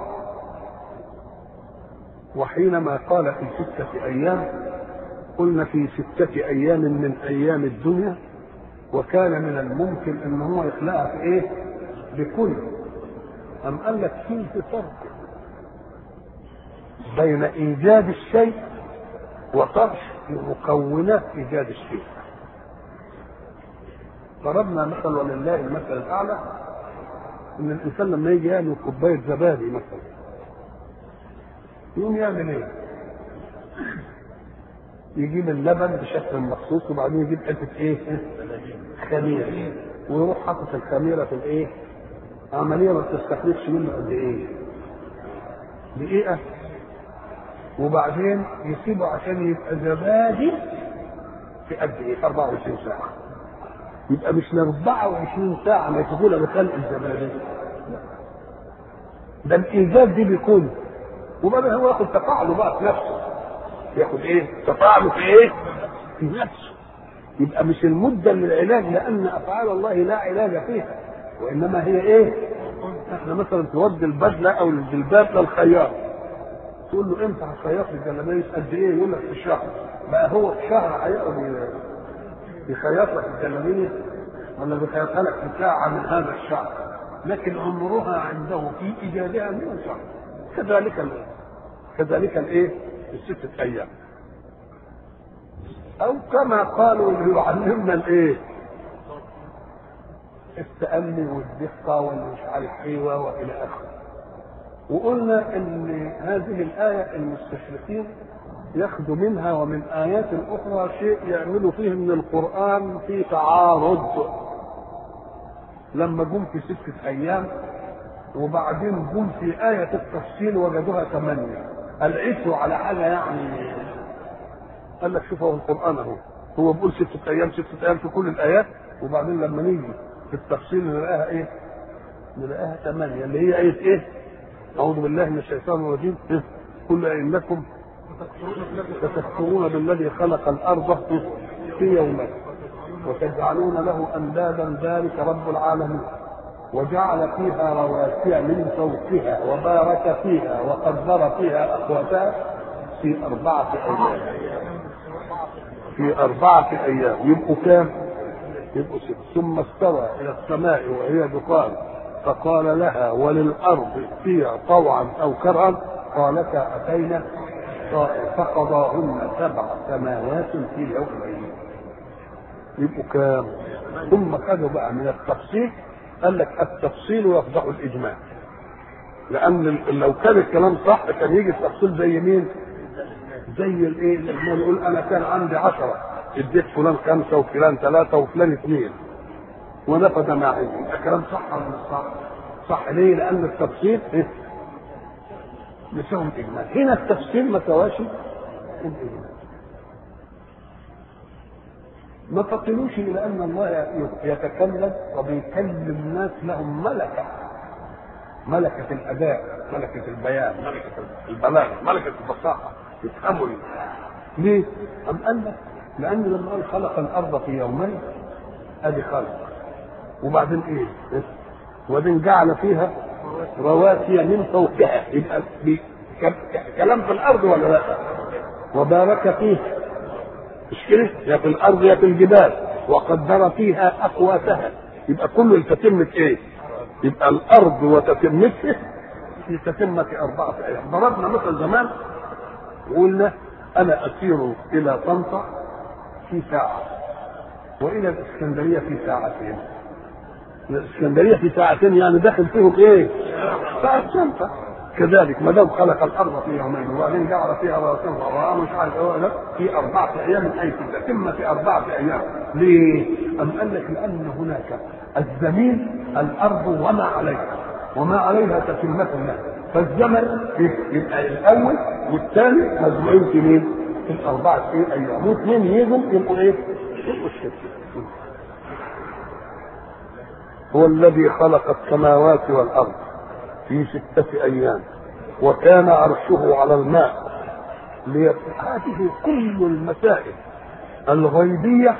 وحينما قال في سته ايام قلنا في سته ايام من ايام الدنيا وكان من الممكن ان هو يخلقها في ايه؟ بكل أم قال لك فيه فرق بين ايجاد الشيء وطرح مكونات ايجاد الشيء ضربنا مثل ولله المثل الاعلى ان الانسان لما يجي يعمل كوبايه زبادي مثلا يقوم يعمل ايه؟ يجيب اللبن بشكل مخصوص وبعدين يجيب حته ايه؟ خميره ويروح حاطط الخميره في الايه؟ عمليه ما بتستخلصش منه قد ايه؟ دقيقه وبعدين يسيبه عشان يبقى زبادي في قد ايه؟ 24 ساعه يبقى مش ل 24 ساعة مشغولة بخلق الزبادي ده الإيجاد دي بيكون وبعدين هو ياخد تفاعله بقى في نفسه ياخد ايه؟ تفاعله في ايه؟ في نفسه يبقى مش المدة للعلاج لأن أفعال الله لا علاج فيها وإنما هي ايه؟ احنا مثلا تودي البدلة أو الجلباب للخياط تقول له امتى هتخيط لي الجلابيه قد ايه؟ يقول لك في شهر بقى هو في شهر هيقعد بيخيط لك الجلابيه ولا بيخيطها لك في ساعه من هذا الشعر لكن عمرها عنده في ايجادها من شهر كذلك ال... كذلك الايه؟ الستة ايام او كما قالوا ليعلمنا الايه؟ التأني والدقة والمش عارف ايه والى اخره. وقلنا ان هذه الآية المستشرقين ياخذوا منها ومن آيات أخرى شيء يعملوا فيه من القرآن في تعارض. لما جم في ستة أيام وبعدين جم في آية التفصيل وجدوها ثمانية. العثوا على حاجة يعني قال لك شوف هو القرآن أهو هو بيقول ستة أيام ستة أيام في كل الآيات وبعدين لما نيجي في التفصيل نلاقيها ايه؟ نلاقيها ثمانية اللي هي آية ايه؟ أعوذ بالله من الشيطان الرجيم إيه؟ قل إنكم تكفرون بالذي خلق الأرض في يومين وتجعلون له أندادا ذلك رب العالمين وجعل فيها رواسي من فوقها وبارك فيها وقدر فيها أقواتها في أربعة أيام في أربعة أيام يبقوا كام؟ يبقوا ست ثم استوى الى السماء وهي دخان فقال لها وللارض ائتيا طوعا او كرها قالتا اتينا فقضاهن سبع سماوات في يومين يبقوا كام ثم خدوا بقى من التفصيل قال لك التفصيل يفضح الاجماع لان لو كان الكلام صح كان يجي التفصيل زي مين زي الايه لما نقول انا كان عندي عشره اديت فلان خمسه وفلان ثلاثه وفلان اثنين ونفذ ما عندي يبقى كلام صح ولا مش صح؟ صح ليه؟ لان التفصيل ايه؟ مساوي الاجمال هنا التفصيل ما سواش الاجمال ما تقلوش الى ان الله يتكلم وبيكلم الناس لهم ملكه ملكة الأداء ملكة البيان ملكة البلاغة ملكة الفصاحة يفهموا ليه؟ أم قال لك لأن لما قال خلق الأرض في يومين أدي خلق وبعدين إيه؟ وبعدين جعل فيها رواسي من فوقها يبقى كلام في الأرض ولا لا؟ وبارك فيها مش كده؟ يا في الأرض يا في الجبال وقدر فيها أقواتها يبقى كله لتتمة إيه؟ يبقى الأرض وتتمته في تتمة أربعة أيام ضربنا مثل زمان وقلنا أنا أسير إلى طنطا في ساعة وإلى الإسكندرية في ساعتين الإسكندرية في ساعتين يعني داخل فيهم إيه؟ ساعة شمسة كذلك ما دام خلق الأرض في يومين وبعدين جعل فيها رواسي وراء مش عارف إيه في أربعة أيام من أي تتم في أربعة أيام ليه؟ أم قال لك لأن هناك الزمين الأرض وما عليها وما عليها تتمة لها فالزمن يبقى الأول والثاني مجموعين في مين؟ في الأربعة إيه أيام واثنين يجوا يبقوا إيه؟ يبقوا الستة هو الذي خلق السماوات والأرض في ستة أيام وكان عرشه على الماء هذه كل المسائل الغيبية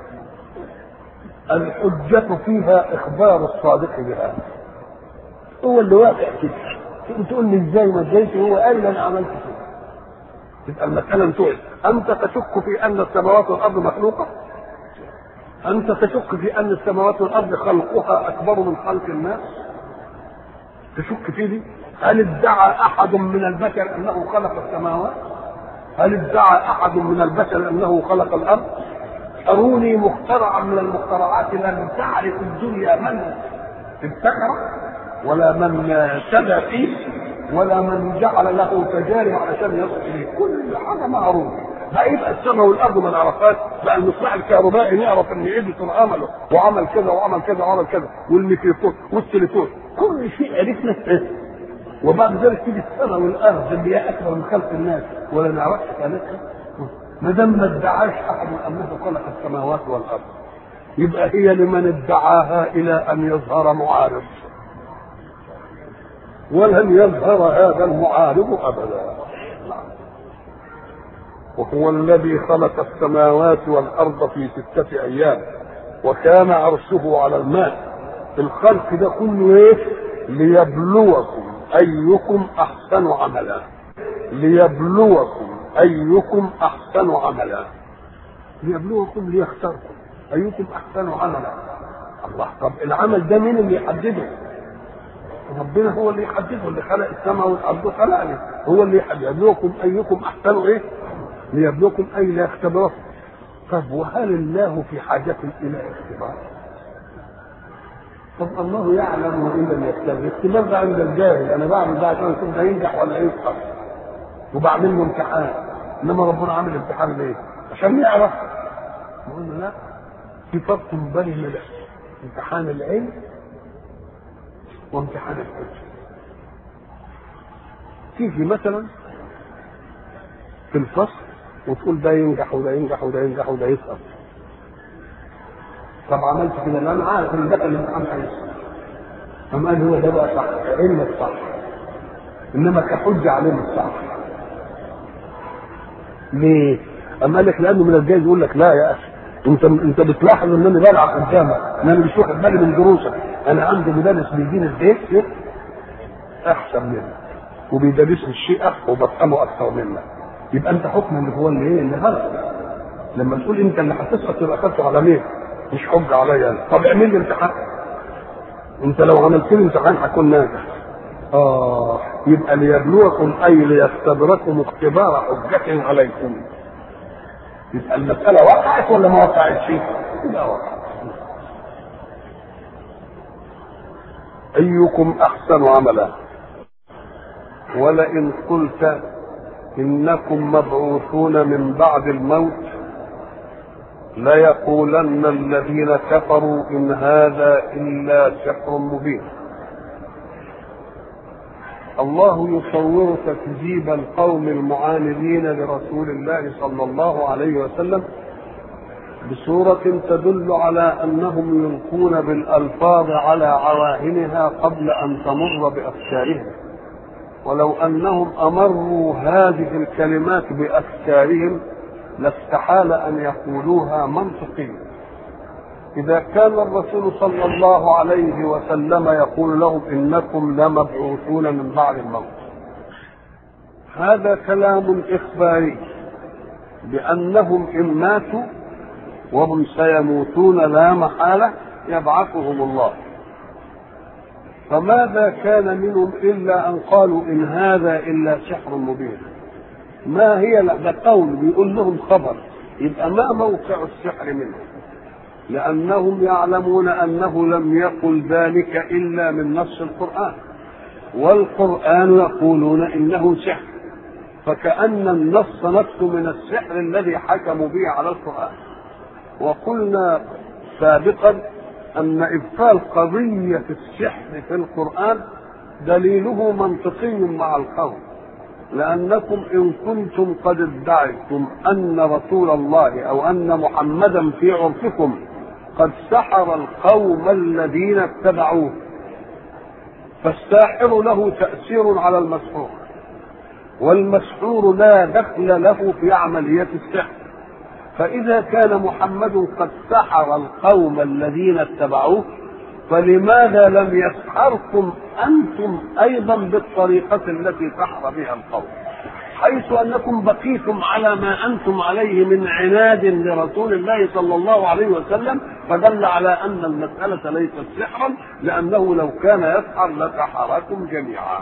الحجة فيها إخبار الصادق بها هو اللي واقع كده تقول لي ازاي ما ازايش هو قال لي انا عملت كده تبقى المسألة انتهت أنت تشك في أن السماوات والأرض مخلوقة أنت تشك في أن السماوات والأرض خلقها أكبر من خلق الناس تشك في دي هل ادعى أحد من البشر أنه خلق السماوات هل ادعى أحد من البشر أنه خلق الأرض أروني مخترعا من المخترعات لم تعرف الدنيا من ابتكر ولا من سبى فيه ولا من جعل له تجارب علشان يصل اليه كل حاجه معروفه بقى يبقى السماء والارض ما نعرفهاش بقى المصباح الكهربائي نعرف ان اديسون عمله وعمل كذا وعمل كذا وعمل كذا والميكروفون والتليفون كل شيء عرفنا وبعد ذلك تيجي السماء والارض اللي هي اكبر من خلق الناس ولا نعرفش خالقها ما دام ما ادعاش احد انه خلق السماوات والارض يبقى هي لمن ادعاها الى ان يظهر معارض ولن يظهر هذا المعارض ابدا وهو الذي خلق السماوات والارض في سته ايام وكان عرشه على الماء الخلق ده كله ايه ليبلوكم ايكم احسن عملا ليبلوكم ايكم احسن عملا ليبلوكم ليختاركم ايكم احسن عملا الله طب العمل ده مين اللي يحدده ربنا هو اللي يحدده اللي خلق السماء والارض خلقني هو اللي يبلوكم ايكم احسن ايه ليبلوكم اي ليختبركم طب وهل الله في حاجة الى اختبار طب الله يعلم وان لم يختبر الاختبار ده عند الجاهل انا بعمل ده عشان اشوف ده ينجح ولا يسقط وبعمل له امتحان انما ربنا عامل امتحان ليه؟ عشان يعرف نقول له لا في فرق بين امتحان العلم وامتحان الحجه تيجي مثلا في الفصل وتقول ده ينجح وده ينجح وده ينجح وده يسقط طب عملت كده لا انا عارف ان ده الامتحان هيسقط أم قال هو ده بقى صح علم الصح انما كحجه علم الصح ليه؟ أم قال لك لانه من الجايز يقول لك لا يا اخي انت انت بتلاحظ ان انا بلعب قدامك ان انا مش واخد بالي من دروسك انا عندي مدرس بيديني البيت شوف احسن منك وبيدرسني الشيء اخر وبفهمه اكثر منك يبقى انت حكم اللي هو اللي ايه اللي غلط لما تقول انت اللي هتسقط يبقى اخدته على مين؟ مش حجه عليا انا طب اعمل لي امتحان انت لو عملت لي امتحان هكون ناجح اه يبقى ليبلوكم اي ليختبركم اختبار حجة عليكم يبقى المسألة وقعت ولا ما وقعتش؟ يبقى وقعت أيكم أحسن عملا ولئن قلت إنكم مبعوثون من بعد الموت ليقولن الذين كفروا إن هذا إلا سحر مبين الله يصور تكذيب القوم المعاندين لرسول الله صلى الله عليه وسلم بصورة تدل على أنهم يلقون بالألفاظ على عواهنها قبل أن تمر بأفكارهم ولو أنهم أمروا هذه الكلمات بأفكارهم لاستحال أن يقولوها منطقيا إذا كان الرسول صلى الله عليه وسلم يقول لهم إنكم لمبعوثون من بعد الموت هذا كلام إخباري بأنهم إن ماتوا وهم سيموتون لا محالة يبعثهم الله فماذا كان منهم إلا أن قالوا إن هذا إلا سحر مبين ما هي ده قول بيقول لهم خبر يبقى ما موقع السحر منهم لأنهم يعلمون أنه لم يقل ذلك إلا من نص القرآن والقرآن يقولون إنه سحر فكأن النص نفسه من السحر الذي حكموا به على القرآن وقلنا سابقا أن إبطال قضية السحر في القرآن دليله منطقي مع القول لأنكم إن كنتم قد ادعيتم أن رسول الله أو أن محمدا في عرفكم قد سحر القوم الذين اتبعوه فالساحر له تأثير على المسحور والمسحور لا دخل له في عملية السحر فإذا كان محمد قد سحر القوم الذين اتبعوه فلماذا لم يسحركم أنتم أيضا بالطريقة التي سحر بها القوم حيث أنكم بقيتم على ما أنتم عليه من عناد لرسول الله صلى الله عليه وسلم فدل على أن المسألة ليست سحرا لأنه لو كان يسحر لسحركم جميعا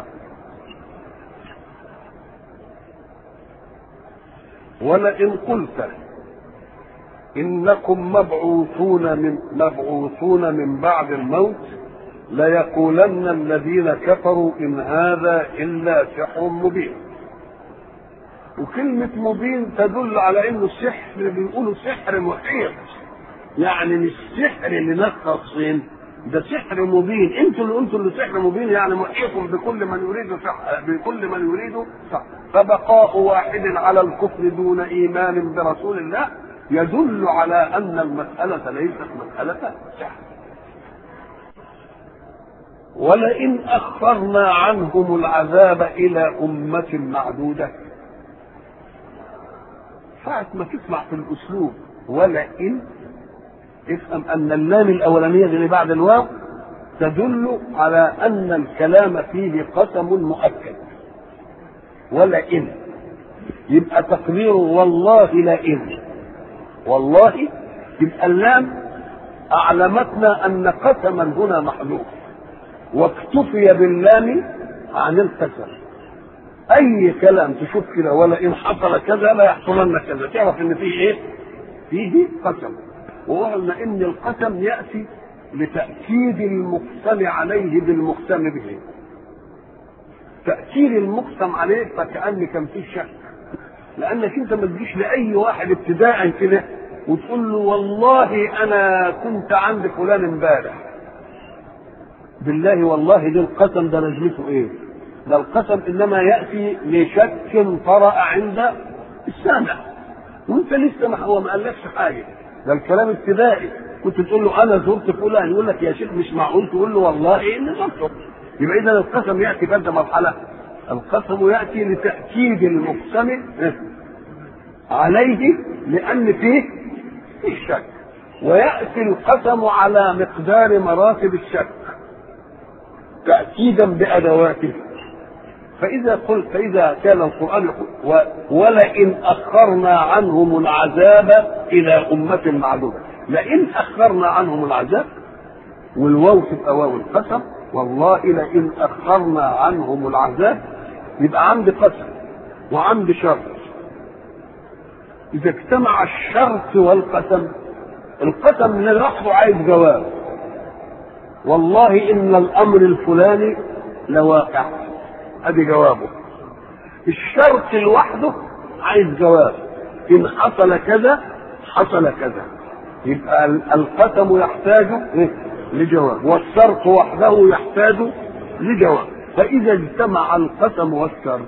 ولئن قلت إنكم مبعوثون من مبعوثون من بعد الموت ليقولن الذين كفروا إن هذا إلا سحر مبين وكلمة مبين تدل على انه السحر بيقولوا سحر محيط يعني مش سحر لناس خاصين ده سحر مبين انتوا اللي قلتوا انه سحر مبين يعني محيط بكل من يريد سحر بكل من يريد سحر فبقاء واحد على الكفر دون ايمان برسول الله يدل على ان المسألة ليست مسألة سحر ولئن أخرنا عنهم العذاب إلى أمة معدودة ساعة ما تسمع في الأسلوب ولئن افهم أن اللام الأولانية اللي بعد الواو تدل على أن الكلام فيه قسم مؤكد ولئن يبقى تقرير والله لئن والله يبقى اللام اعلمتنا ان قسما هنا محذوف واكتفي باللام عن القسم اي كلام تشوف كده ولا ان حصل كذا لا يحصلن كذا تعرف ان فيه ايه فيه قسم وقلنا ان القسم ياتي لتاكيد المقسم عليه بالمقسم به تاكيد المقسم عليه فكان كان فيه شك لانك انت ما تجيش لاي واحد ابتداء كده وتقول له والله انا كنت عند فلان امبارح بالله والله دي القسم ده لازمته ايه ده القسم انما ياتي لشك طرا عند السامع وانت لسه ما هو ما قالكش حاجه ده الكلام ابتدائي كنت تقول له انا زرت فلان يقول لك يا شيخ مش معقول تقول له والله اني زرته يبقى اذا القسم ياتي بعد مرحله القسم ياتي لتاكيد المقسم عليه لان فيه فيه شك وياتي القسم على مقدار مراتب الشك تاكيدا بادواته فاذا قلت فاذا كان القران يقول ولئن اخرنا عنهم العذاب الى امه معدوده لئن اخرنا عنهم العذاب والواو تبقى واو القسم والله لئن اخرنا عنهم العذاب يبقى عندي قسم وعندي شرط اذا اجتمع الشرط والقسم القسم من لوحده عايز جواب والله ان الامر الفلاني لواقع ادي جوابه الشرط لوحده عايز جواب ان حصل كذا حصل كذا يبقى القسم يحتاج لجواب والشرط وحده يحتاج لجواب فاذا اجتمع القسم والشرط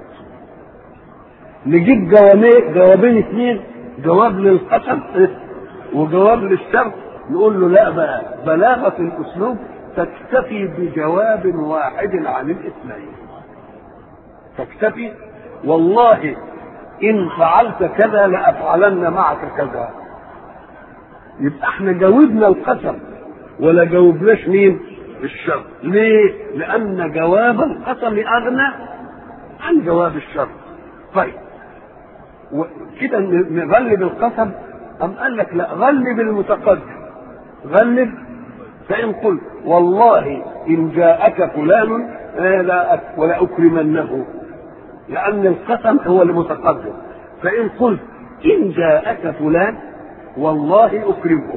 نجيب جوابين جوابين اثنين جواب للقسم وجواب للشرط نقول له لا بقى بلاغه الاسلوب تكتفي بجواب واحد عن الاثنين تكتفي والله ان فعلت كذا لافعلن معك كذا يبقى احنا جاوبنا القسم ولا جاوبناش مين الشرط ليه لان جواب القسم اغنى عن جواب الشرط طيب وكده نغلب القسم ام قال لك لا غلب المتقدم غلب فان قلت والله ان جاءك فلان لا ولا اكرمنه لان القسم هو المتقدم فان قلت ان جاءك فلان والله اكرمه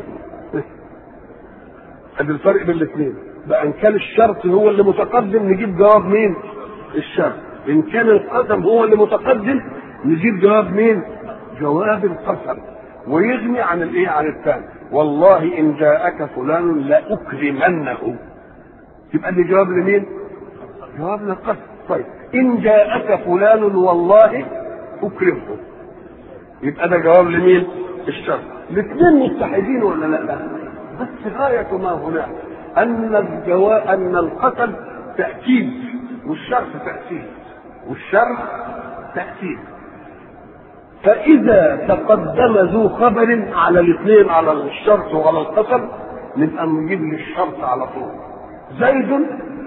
ادي الفرق بين الاثنين بقى ان كان الشرط هو اللي متقدم نجيب جواب مين الشرط ان كان القسم هو اللي متقدم نجيب جواب مين جواب القسم ويغني عن الايه عن الثاني والله ان جاءك فلان لاكرمنه يبقى دي جواب لمين جواب للقسم طيب ان جاءك فلان والله اكرمه يبقى ده جواب لمين الشرط الاثنين متحدين ولا لا بس غاية ما هناك أن الجواب أن القتل تأكيد والشرط تأكيد والشرط تأكيد فإذا تقدم ذو خبر على الاثنين على الشرط وعلى القتل نبقى نجيب للشرط على طول زيد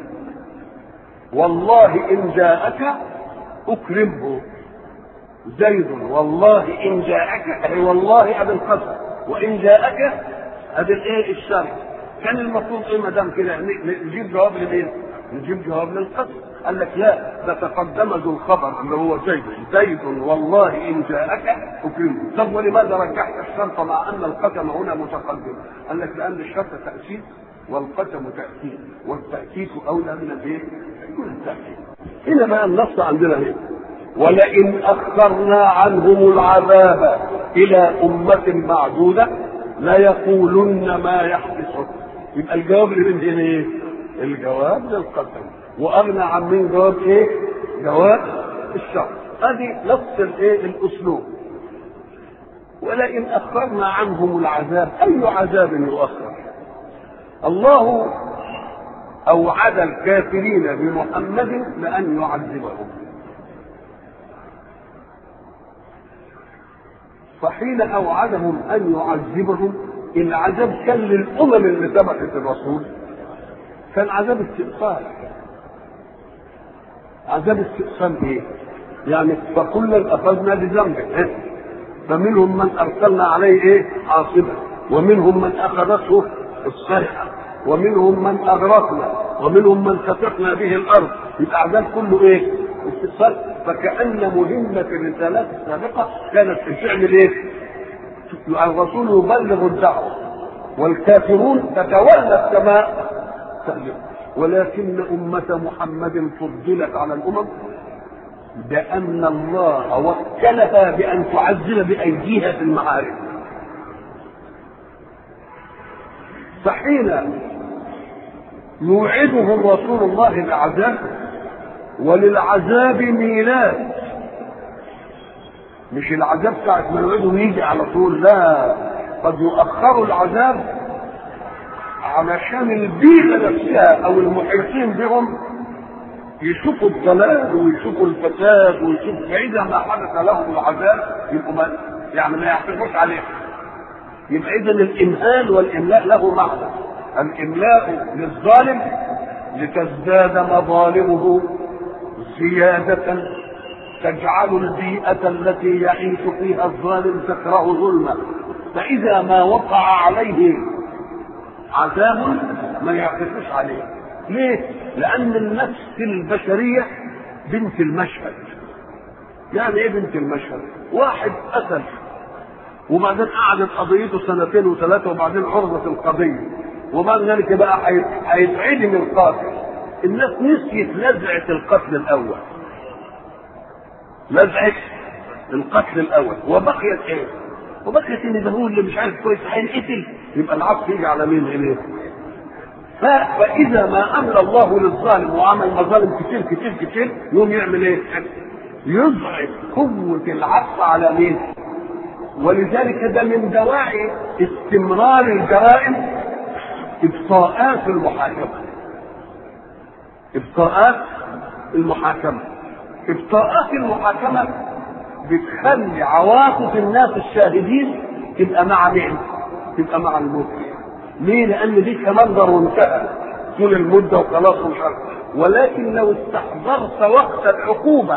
والله إن جاءك أكرمه زيد والله إن جاءك أي والله أبي القتل وإن جاءك ادي الايه الشرط كان المفروض ايه ما دام كده نجيب جواب لمين؟ نجيب جواب للقسم قال لك لا ده تقدم ذو الخبر اللي هو زيد زيد والله ان جاءك اكرمه طب ولماذا رجحت الشرط مع ان القسم هنا متقدم؟ قال لك لان الشرط تاكيد والقسم تاكيد والتاكيد اولى من الايه؟ من التاكيد هنا بقى النص عندنا هنا ولئن اخرنا عنهم العذاب الى امه معدوده ليقولن ما يحدث يبقى الجواب اللي من هنا ايه؟ الجواب للقسم واغنى عن من جواب ايه؟ جواب الشرط هذه نفس الايه؟ الاسلوب ولئن اخرنا عنهم العذاب اي عذاب يؤخر؟ الله اوعد الكافرين بمحمد بان يعذبهم فحين اوعدهم ان يعذبهم العذاب كان للامم اللي سبقت الرسول كان عذاب استئصال عذاب استئصال ايه؟ يعني فكلا اخذنا بذنبه فمنهم من ارسلنا عليه ايه؟ حاصبا ومنهم من اخذته الصيحه ومنهم من اغرقنا ومنهم من خسفنا به الارض يبقى اعداد كله ايه؟ استفسار فكأن مهمة الرسالات السابقة كانت في فعل ايه؟ الرسول يبلغ الدعوة والكافرون تتولى السماء تهلك ولكن أمة محمد فضلت على الأمم بأن الله وكلها بأن تعذب بأيديها في المعارك فحين يوعدهم رسول الله العذاب وللعذاب ميلاد مش العذاب ساعة ما يوعدهم يجي على طول لا قد يؤخروا العذاب علشان البيئة نفسها أو المحيطين بهم يشوفوا الضلال ويشوفوا الفساد ويشوفوا فإذا ما حدث لهم العذاب يبقوا ما يعني ما يحتفوش عليه يبقى إذا الإمهال والإملاء له معنى الإملاء للظالم لتزداد مظالمه زيادة تجعل البيئة التي يعيش فيها الظالم تكره ظلمه فإذا ما وقع عليه عذاب ما يعطفوش عليه ليه؟ لأن النفس البشرية بنت المشهد يعني ايه بنت المشهد؟ واحد قتل وبعدين قعدت قضيته سنتين وثلاثة وبعدين عرضت القضية وبعد ذلك بقى هيتعدم القاتل الناس نسيت لزعة القتل الأول لزعة القتل الأول وبقيت إيه؟ وبقيت إن ده هو اللي مش عارف كويس هينقتل يبقى العطف يجي على مين إليه؟ فإذا ما أمر الله للظالم وعمل مظالم كتير كتير كتير يقوم يعمل إيه؟ يضعف قوة العطف على مين؟ ولذلك ده من دواعي استمرار الجرائم ابطاءات المحاكمه ابطاءات المحاكمه ابطاءات المحاكمه بتخلي عواطف الناس الشاهدين تبقى مع مين؟ تبقى مع المجرم ليه؟ لان دي كمنظر وانتهى طول المده وخلاص ومش عارف ولكن لو استحضرت وقت العقوبه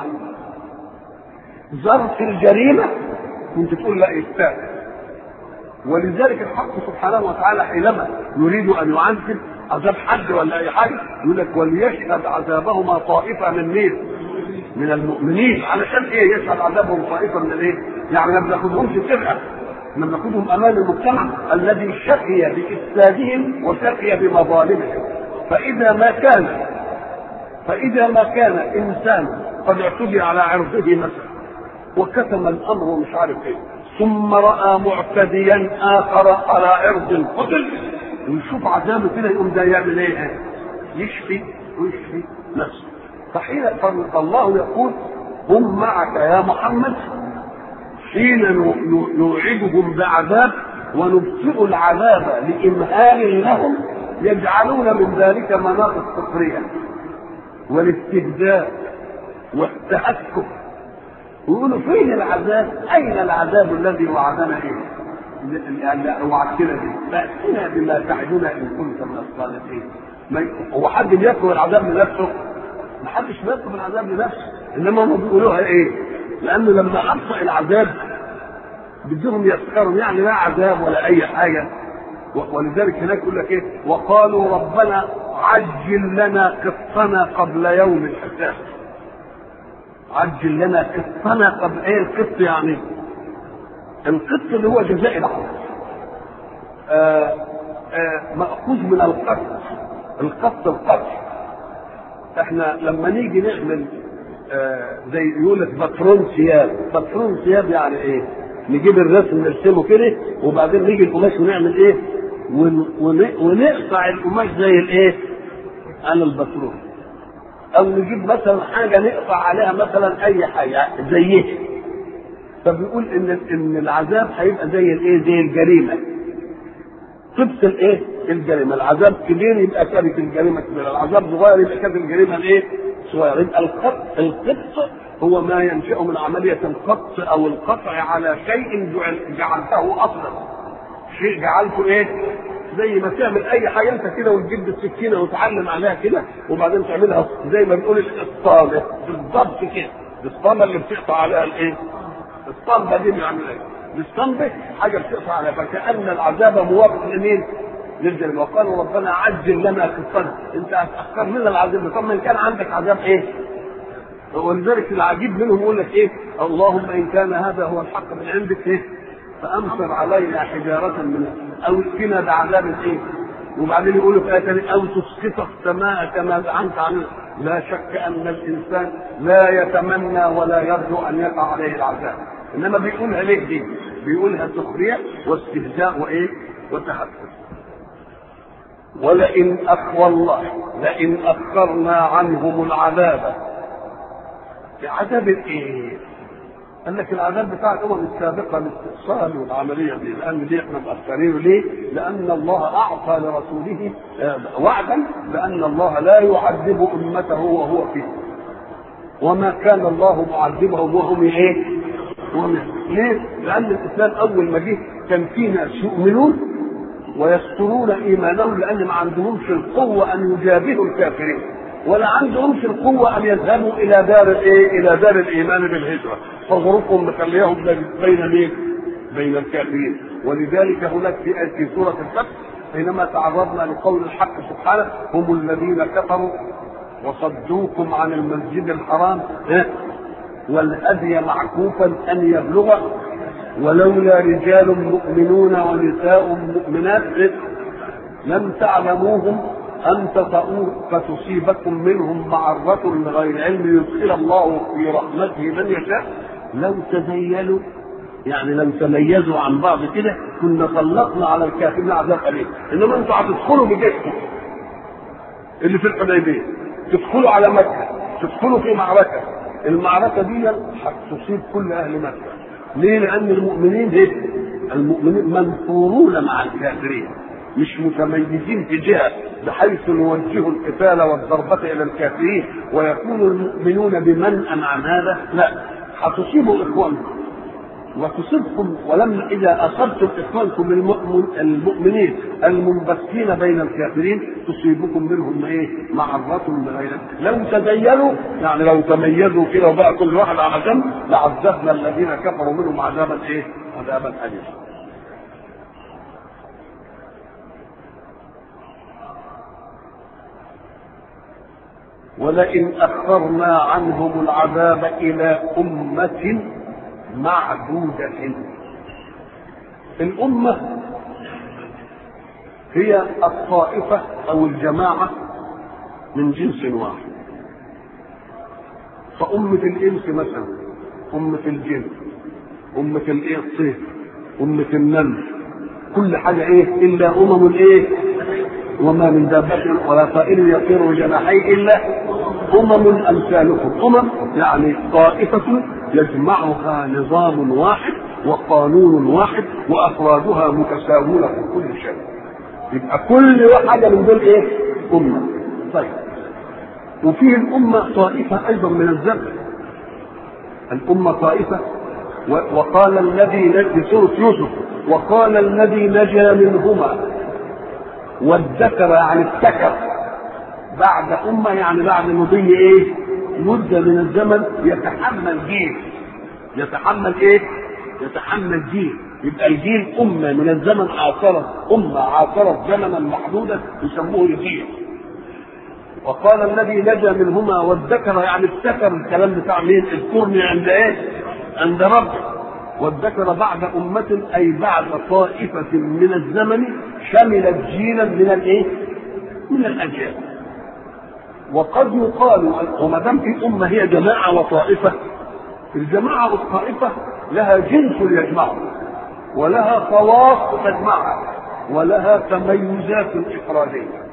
ظرف الجريمه كنت تقول لا يستاهل ولذلك الحق سبحانه وتعالى حينما يريد ان يعذب عذاب حد ولا اي حاجه يقول لك وليشهد عذابهما طائفه من مين؟ من المؤمنين علشان ايه يشهد عذابهم طائفه من الايه؟ يعني ما بناخدهمش سرقه احنا بناخدهم امام المجتمع الذي شقي بافسادهم وشقي بمظالمهم فاذا ما كان فاذا ما كان انسان قد اعتدي على عرضه مثلا وكتم الامر ومش عارف ايه ثم راى معتديا اخر على عرض قتل ويشوف عذابه كده يقوم ده يعمل ايه؟ يشفي ويشفي نفسه فحين فالله يقول هم معك يا محمد حين نوعدهم بعذاب ونبطئ العذاب لامهال لهم يجعلون من ذلك مناط السخريه والاستهزاء والتأكد ويقولوا فين العذاب؟ أين العذاب الذي وعدنا إيه؟ وعدتنا به فأتنا بما تعدنا إن كنت من الصادقين هو حد بيكره العذاب لنفسه؟ ما حدش بيكره العذاب لنفسه إنما هم بيقولوها إيه؟ لأنه لما أبطأ العذاب بدهم يسخروا يعني لا عذاب ولا أي حاجة ولذلك هناك يقول لك إيه؟ وقالوا ربنا عجل لنا قسطنا قبل يوم الحساب عجل لنا قسطنا قبل ايه القسط يعني القسط اللي هو جزاء العمل آه آه مأخوذ من القسط القسط القسط احنا لما نيجي نعمل آه زي يقول لك باترون ثياب باترون ثياب يعني ايه نجيب الرسم نرسمه كده وبعدين نيجي القماش ونعمل ايه ون ونقطع القماش زي الايه على الباترون او نجيب مثلا حاجه نقطع عليها مثلا اي حاجه زيها فبيقول ان ان العذاب هيبقى زي الايه زي الجريمه طبس الايه الجريمه العذاب كبير يبقى كانت الجريمه كبيره العذاب صغير يبقى كانت الجريمه الايه صغيره يبقى القط القط هو ما ينشا من عمليه القط او القطع على شيء جعلته اصلا شيء جعلته ايه زي ما تعمل اي حاجه انت كده وتجيب السكينه وتعلم عليها كده وبعدين تعملها زي ما بنقول الاسطامه بالضبط كده الاسطامه اللي بتقطع عليها الايه؟ الصلبه دي بيعمل ايه؟ نستنبط حاجه بتقطع على فكأن العذاب موافق لمين؟ للجنة وقالوا ربنا عجل لنا قصتنا انت هتأخر لنا العذاب طب ما ان كان عندك عذاب ايه؟ ولذلك العجيب منهم يقول لك ايه؟ اللهم ان كان هذا هو الحق من عندك ايه؟ فامطر علينا حجاره من او ائتنا بعذاب ايه؟ وبعدين يقولوا في آية أو تسقط السماء كما زعمت عنه لا شك أن الإنسان لا يتمنى ولا يرجو أن يقع عليه العذاب إنما بيقولها ليه دي؟ بيقولها سخرية واستهزاء وإيه؟ وتحسس ولئن أخ والله لئن أخرنا عنهم العذاب عذاب ايه؟ قال لك العذاب بتاع الامم السابقه الاستئصال والعمليه دي لان دي احنا مأثرين ليه؟ لان الله اعطى لرسوله وعدا بان الله لا يعذب امته وهو فيه. وما كان الله معذبهم وهم ايه؟ وهم ليه؟ لان الاسلام اول ما جه كان في ناس يؤمنون ويسترون ايمانهم لان ما عندهمش القوه ان يجابهوا الكافرين. ولا عندهمش القوة أن يذهبوا إلى دار الإيه؟ إلى دار الإيمان بالهجرة، فظروفهم مخليهم بين مين؟ بين الكافرين، ولذلك هناك في في سورة الفتح حينما تعرضنا لقول الحق سبحانه هم الذين كفروا وصدوكم عن المسجد الحرام والهدي معكوفا أن يبلغ ولولا رجال مؤمنون ونساء مؤمنات لم تعلموهم أن تطؤوا فتصيبكم منهم معرة بغير علم يدخل الله في رحمته من يشاء لو تزيلوا يعني لو تميزوا عن بعض كده كنا طلقنا على الكافرين عذاب أليم إنما أنتوا هتدخلوا بجسمكم اللي في الحديبية تدخلوا على مكة تدخلوا في معركة المعركة دي هتصيب كل أهل مكة ليه؟ لأن المؤمنين هيك المؤمنين منصورون مع الكافرين مش متميزين في جهه بحيث نوجه القتال والضربة إلى الكافرين ويكون المؤمنون بمنأى عن هذا لا هتصيبوا إخوانكم وتصيبكم ولما إذا أصبتم إخوانكم المؤمنين المنبثين بين الكافرين تصيبكم منهم إيه؟ معرة بغير لو تزينوا يعني لو تميزوا كده وبقى كل واحد على جنب لعذبنا الذين كفروا منهم عذابا إيه؟ عذابا أليما ولئن أخرنا عنهم العذاب إلى أمة معدودة الأمة هي الطائفة أو الجماعة من جنس واحد فأمة الإنس مثلا أمة الجن أمة الإيه الطير أمة النمل كل حاجة إيه إلا أمم الإيه وما من دابة ولا طائر يطير بجناحيه إلا أمم أمثالكم أمم يعني طائفة يجمعها نظام واحد وقانون واحد وأفرادها متساوون في كل شيء يبقى كل واحدة من دول إيه؟ أمة طيب وفيه الأمة طائفة أيضا من الزمن الأمة طائفة وقال الذي في سورة يوسف وقال الذي نجا منهما وادكر يعني ابتكر بعد أمة يعني بعد مضي إيه؟ مدة من الزمن يتحمل جيل يتحمل إيه؟ يتحمل جيل يبقى الجيل أمة من الزمن عاصرت أمة عاصرت زمنا محدودا يسموه الجيل وقال الذي نجا منهما وادكر يعني ابتكر الكلام بتاع مين؟ اذكرني عند ايه؟ عند ربك وادكر بعد أمة أي بعد طائفة من الزمن شملت جيلا من الايه؟ من الأجيال. وقد يقال وما دام في أمة هي جماعة وطائفة الجماعة والطائفة لها جنس يجمعها ولها خواص تجمعها ولها تميزات إفرادية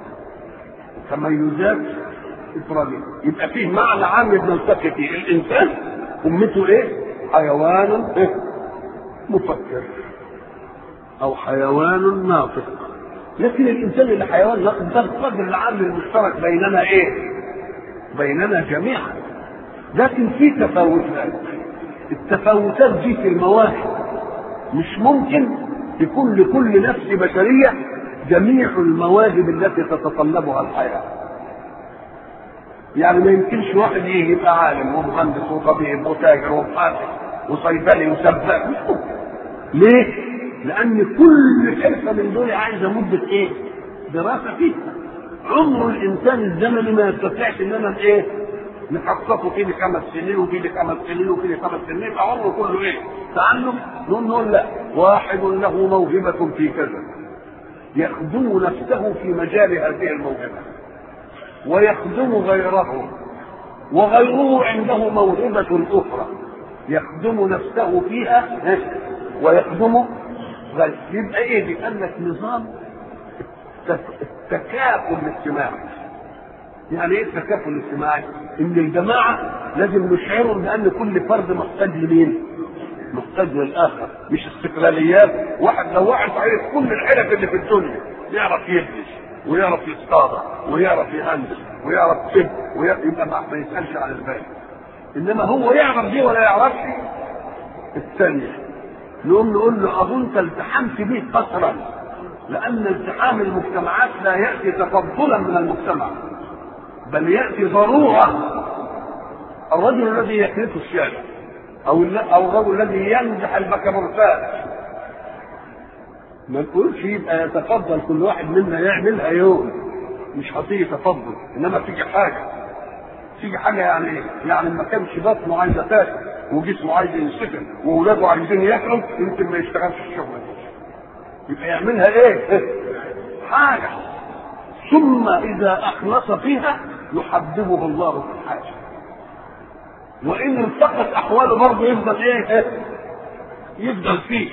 تميزات إفرادية يبقى فيه معنى عام بنلتقي فيه الإنسان أمته إيه؟ حيوان إيه؟ مفكر أو حيوان ناطق لكن الإنسان اللي حيوان ناطق ده القدر العام المشترك بيننا إيه؟ بيننا جميعا لكن في تفاوتات التفاوتات دي في المواهب مش ممكن يكون لكل نفس بشرية جميع المواهب التي تتطلبها الحياة يعني ما يمكنش واحد يجي يبقى عالم ومهندس وطبيب وتاجر ومحاسب وصيدلي وسباك مش ممكن ليه؟ لأن كل حرفة من دول عايزة مدة إيه؟ دراسة فيها عمر الإنسان الزمني ما يستطيعش إننا إيه؟ نحققه فيه خمس سنين وفيه خمس سنين وفيه خمس سنين يبقى عمره كله ايه؟ تعلم نقول نقول لا واحد له موهبة في كذا يخدم نفسه في مجال هذه الموهبة ويخدم غيره وغيره عنده موهبة أخرى يخدم نفسه فيها ويخدم غيره يبقى ايه دي؟ قال لك نظام التكافل الاجتماعي يعني ايه التكافل الاجتماعي؟ ان الجماعه لازم نشعرهم بان كل فرد محتاج لمين؟ محتاج للاخر مش استقلاليات واحد لو واحد عرف كل الحرف اللي في الدنيا يعرف يبني ويعرف يصطاد ويعرف يهندس ويعرف طب يبقى ما يسالش عن الباقي انما هو يعرف دي ولا يعرفش الثانيه نقوم نقول له اظن انت التحمت به قصرا لان التحام المجتمعات لا ياتي تفضلا من المجتمع بل ياتي ضروره الرجل الذي يكنف الشارع او او الرجل الذي ينجح البكابورتات ما نقولش يبقى يتفضل كل واحد منا يعملها يوم مش هتيجي تفضل انما تيجي حاجه تيجي حاجه يعني ايه؟ يعني ما كانش بطنه عايزه تاكل وجسمه عايز ينسكن واولاده عايزين ياكلوا يمكن ما يشتغلش الشغل يبقى يعملها ايه؟ حاجه ثم اذا اخلص فيها يحببه الله في الحاجه وان انتقت احواله برضه يفضل ايه؟ يفضل فيه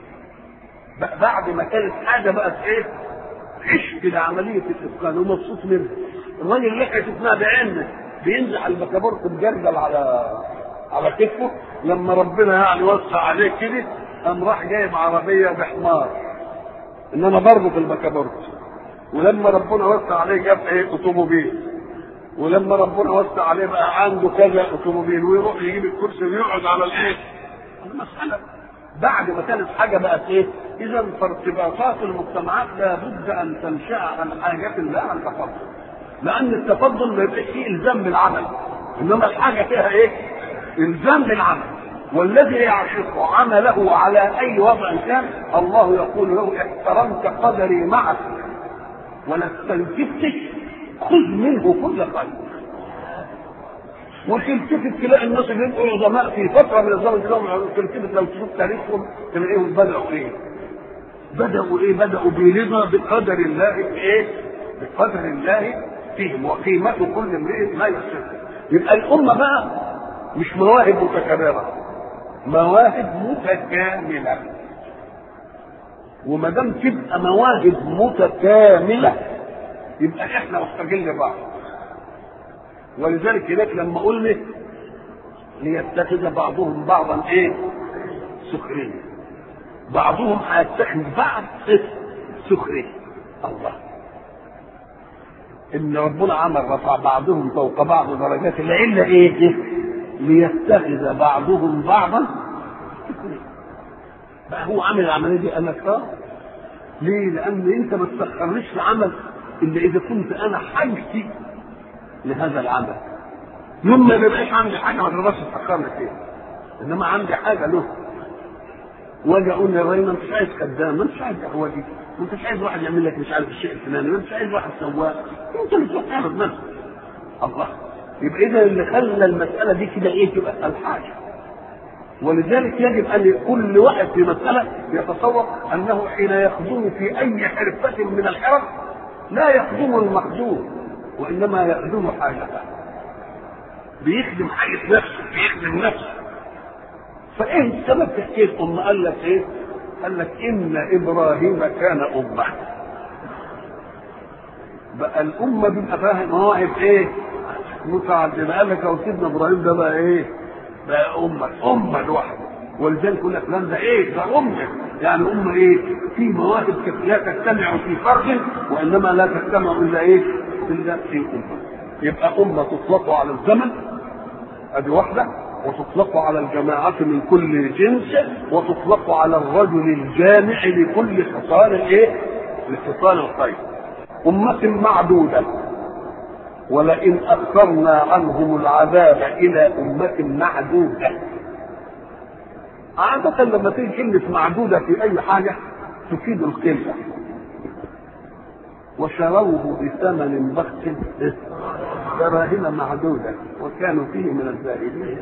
بعد ما كانت حاجه بقت ايه؟ عشق لعمليه الاتقان ومبسوط منها الراجل لحية اسمها بعينه بينزع البكابورت بجردل على على كتفه لما ربنا يعني وسع عليه كده قام راح جايب عربيه بحمار انما برضه في البكابورت ولما ربنا وسع عليه جاب ايه اوتوموبيل ولما ربنا وسع عليه بقى عنده كذا اوتوموبيل ويروح يجيب الكرسي ويقعد على الايه؟ المساله بعد ما كانت حاجه بقت ايه؟ اذا فارتباطات المجتمعات لابد ان تنشا عن حاجات لا عن تفضل. لان التفضل ما يبقاش فيه الزام بالعمل انما الحاجه فيها ايه؟ الزام بالعمل والذي يعشق عمله على اي وضع كان الله يقول له احترمت قدري معك ولا استنكفتش خذ منه كل خير وتلتفت تلاقي الناس اللي يبقوا عظماء في فتره من الزمن كده تلتفت لو تشوف تاريخهم تلاقيهم بداوا ايه؟ بداوا ايه؟ بداوا برضا بقدر الله في ايه؟ بقدر الله فيهم وقيمة كل امرئ ما يصير يبقى الأمة بقى مش مواهب متكررة مواهب متكاملة وما دام تبقى مواهب متكاملة يبقى احنا محتاجين لبعض ولذلك هناك لما قلنا ليتخذ بعضهم بعضا ايه؟ سخريا بعضهم هيتخذ بعض سخريا الله ان ربنا عمل رفع بعضهم فوق بعض درجات العله ايه؟ ليتخذ بعضهم بعضا بقى هو عامل العمليه دي قال لك اه ليه؟ لان انت ما تسخرنيش في عمل الا اذا كنت انا حاجتي لهذا العمل يوم ما يبقاش عندي حاجه ما تقدرش تسخرني فيها انما عندي حاجه له واجي اقول للراجل ما انتش عايز خدام ما انتش عايز قهوجي ما انتش عايز واحد يعمل لك مش عارف الشيء الفلاني ما انتش عايز واحد سواق انت اللي تروح تعرض نفسك الله يبقى اذا اللي خلى المساله دي كده ايه تبقى الحاجه ولذلك يجب ان كل واحد في مساله يتصور انه حين يخدم في اي حرفه من الحرف لا يخدم المخدوم وانما يخدم حاجته بيخدم حاجه نفسه بيخدم نفسه فايه السبب في حكايه ام قال لك ايه؟ قال لك ان ابراهيم كان امه بقى الامه بيبقى فاهم مواهب ايه؟ متعدده قال لك لو سيدنا ابراهيم ده بقى ايه؟ بقى امه امه لوحده ولذلك يقول لك فلان ده ايه؟ ده امه يعني امه ايه؟ في مواهب لا تجتمع في فرد وانما لا تجتمع الا ايه؟ الا في امه يبقى امه تطلق على الزمن ادي واحده وتطلق على الجماعة من كل جنس وتطلق على الرجل الجامع لكل خصال الايه؟ لخصال الخير. أمة معدودة ولئن أخرنا عنهم العذاب إلى أمة معدودة عادة لما تيجي كلمة معدودة في أي حاجة تفيد القلة وشروه بثمن بخس دراهم معدودة وكانوا فيه من الزاهدين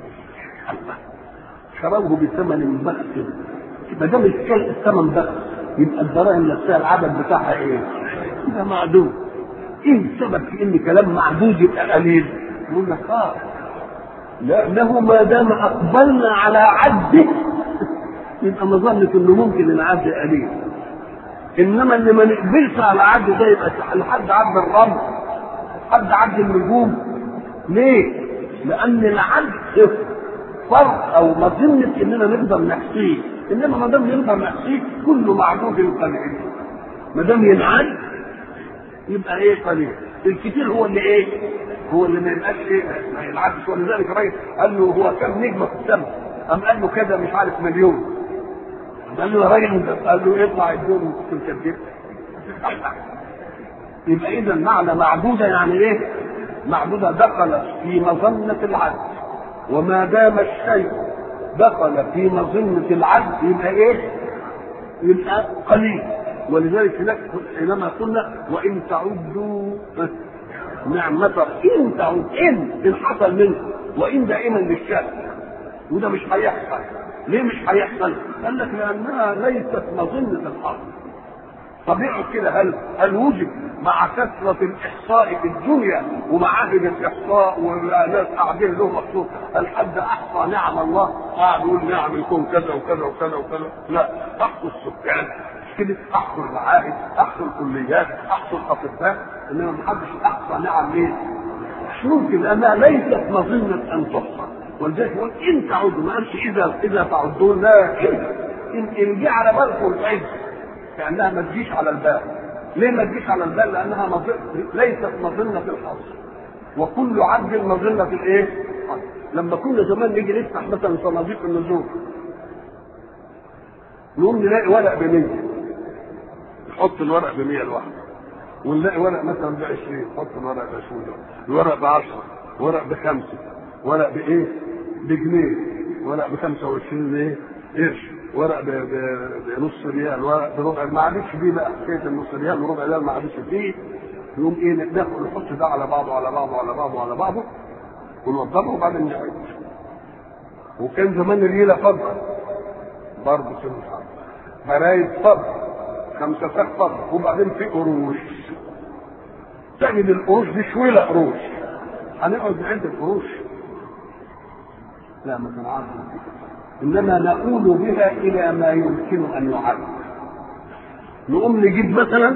شروه بثمن بخس ما دام الثمن بخس يبقى الدراهم نفسها العدد بتاعها ايه؟ يبقى معدود ايه السبب في ان كلام معدود يبقى قليل؟ يقول لك اه لانه ما دام اقبلنا على عده يبقى مظنة انه ممكن العد قليل انما اللي ما نقبلش على عد ده يبقى لحد عد الرمل حد عد النجوم ليه؟ لان العد فرق او مظنة اننا نقدر نحصيه انما ما دام نقدر نحصيه كله معدود قليل ما دام ينعد يبقى ايه قليل الكتير هو اللي ايه؟ هو اللي ما يبقاش ايه؟ ما ينعدش ولذلك الراجل قال له هو كم نجمه في السماء؟ قام قال له كذا مش عارف مليون قال له يا راجل قال له اطلع الدور كنت كذبت يبقى اذا معنى معدوده يعني ايه؟ معدوده دخلت في مظنه العدل وما دام الشيء دخل في مظنه العدل يبقى ايه؟ يبقى قليل ولذلك هناك حينما قلنا وان تعدوا نعمة إن تعود إن إن حصل منه وإن دائما للشأن وده مش هيحصل ليه مش هيحصل؟ قال لك لأنها ليست مظنة الحظ طبيعة كده هل هل وجد مع كثرة الإحصاء في الدنيا ومعاهد الإحصاء وناس قاعدين له مخصوص هل حد أحصى نعم الله؟ قاعد يقول نعم الكون كذا وكذا وكذا وكذا لا أحصوا السكان كده احصوا المعاهد احصوا الكليات احصوا الاطباء انما ما حدش احصى نعم ليه؟ مش ممكن لانها ليست مظنه ان تحصى ولذلك يقول ان تعدوا ما قالش اذا اذا تعدون لا ان ان جه على بالكم العد كانها ما تجيش على البال ليه ما تجيش على البال؟ لانها مظنة ليست مظنه الحظ وكل عبد مظنه الايه؟ لما كنا زمان نيجي نفتح مثلا صناديق النزول نقوم نلاقي ورق ب 100 نحط الورق ب 100 لوحده ونلاقي ورق مثلا ب 20 نحط الورق ب 20 الورق ب 10 ورق بخمسه ورق بايه؟ بجنيه ورق ب 25 ايه؟ قرش ورق ب- ب- بنص ريال ورق بربع ما عادش فيه بقى حكايه النص ريال وربع ريال ما عادش فيه يقوم ايه ناخد نحط ده على بعضه على بعضه على بعضه على بعضه ونوضبه وبعدين نعيد وكان زمان الريله فضه برضه في الحرب برايد فضه خمسة ساق فضه وبعدين في قروش تجد القروش دي شويلة قروش هنقعد نعد القروش لا ما كان عارف انما نقول بها الى ما يمكن ان يعد نقوم نجيب مثلا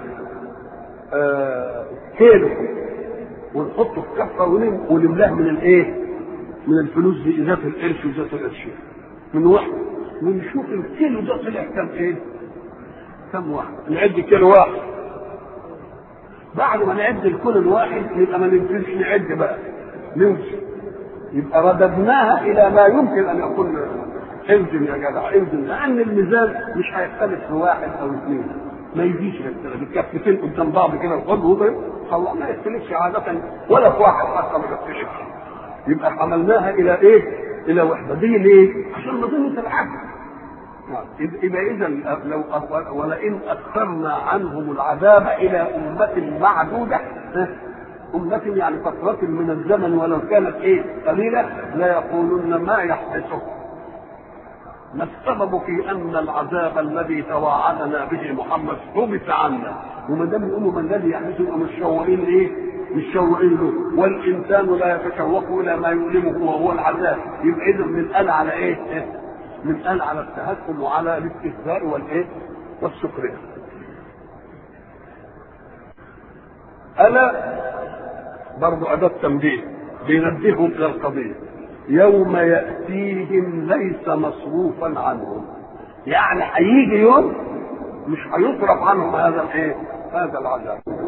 آه كيلو ونحطه في كفه ونم- ونملاه من الايه؟ من الفلوس دي ذات القرش وذات القرش من واحد ونشوف الكيلو ده طلع كم ايه؟ كم واحد؟ نعد كيلو واحد بعد ما نعد الكيلو الواحد يبقى ما نبتديش نعد بقى نوزن يبقى رددناها الى ما يمكن ان يكون اوزن يا جدع اوزن لان الميزان مش هيختلف في واحد او اثنين ما يجيش يختلف الكفتين قدام بعض كده وخد وضرب خلاص ما يختلفش عادة ولا في واحد حتى ما يختلفش يبقى حملناها الى ايه؟ الى وحده دي ليه؟ عشان مظنة العدل يبقى اذا لو أخر- ولئن اخرنا عنهم العذاب الى امه معدوده ها؟ أمة يعني فترة من الزمن ولو كانت إيه قليلة لا يقولون ما يحدثه ما السبب في أن العذاب الذي توعدنا به محمد حبس عنا وما دام يقولوا ما الذي يحدثه يبقوا متشوقين إيه؟ متشوقين له والإنسان لا يتشوق إلى ما يؤلمه وهو العذاب يبقى إذا بنتقال على إيه؟ إيه؟ بنتقال على التهكم وعلى الاستهزاء والإيه؟ والسخرية ألا برضو أداة تنبيه بينبههم إلى القضية يوم يأتيهم ليس مصروفا عنهم يعني هيجي يوم مش هيصرف عنهم هذا الايه؟ هذا العذاب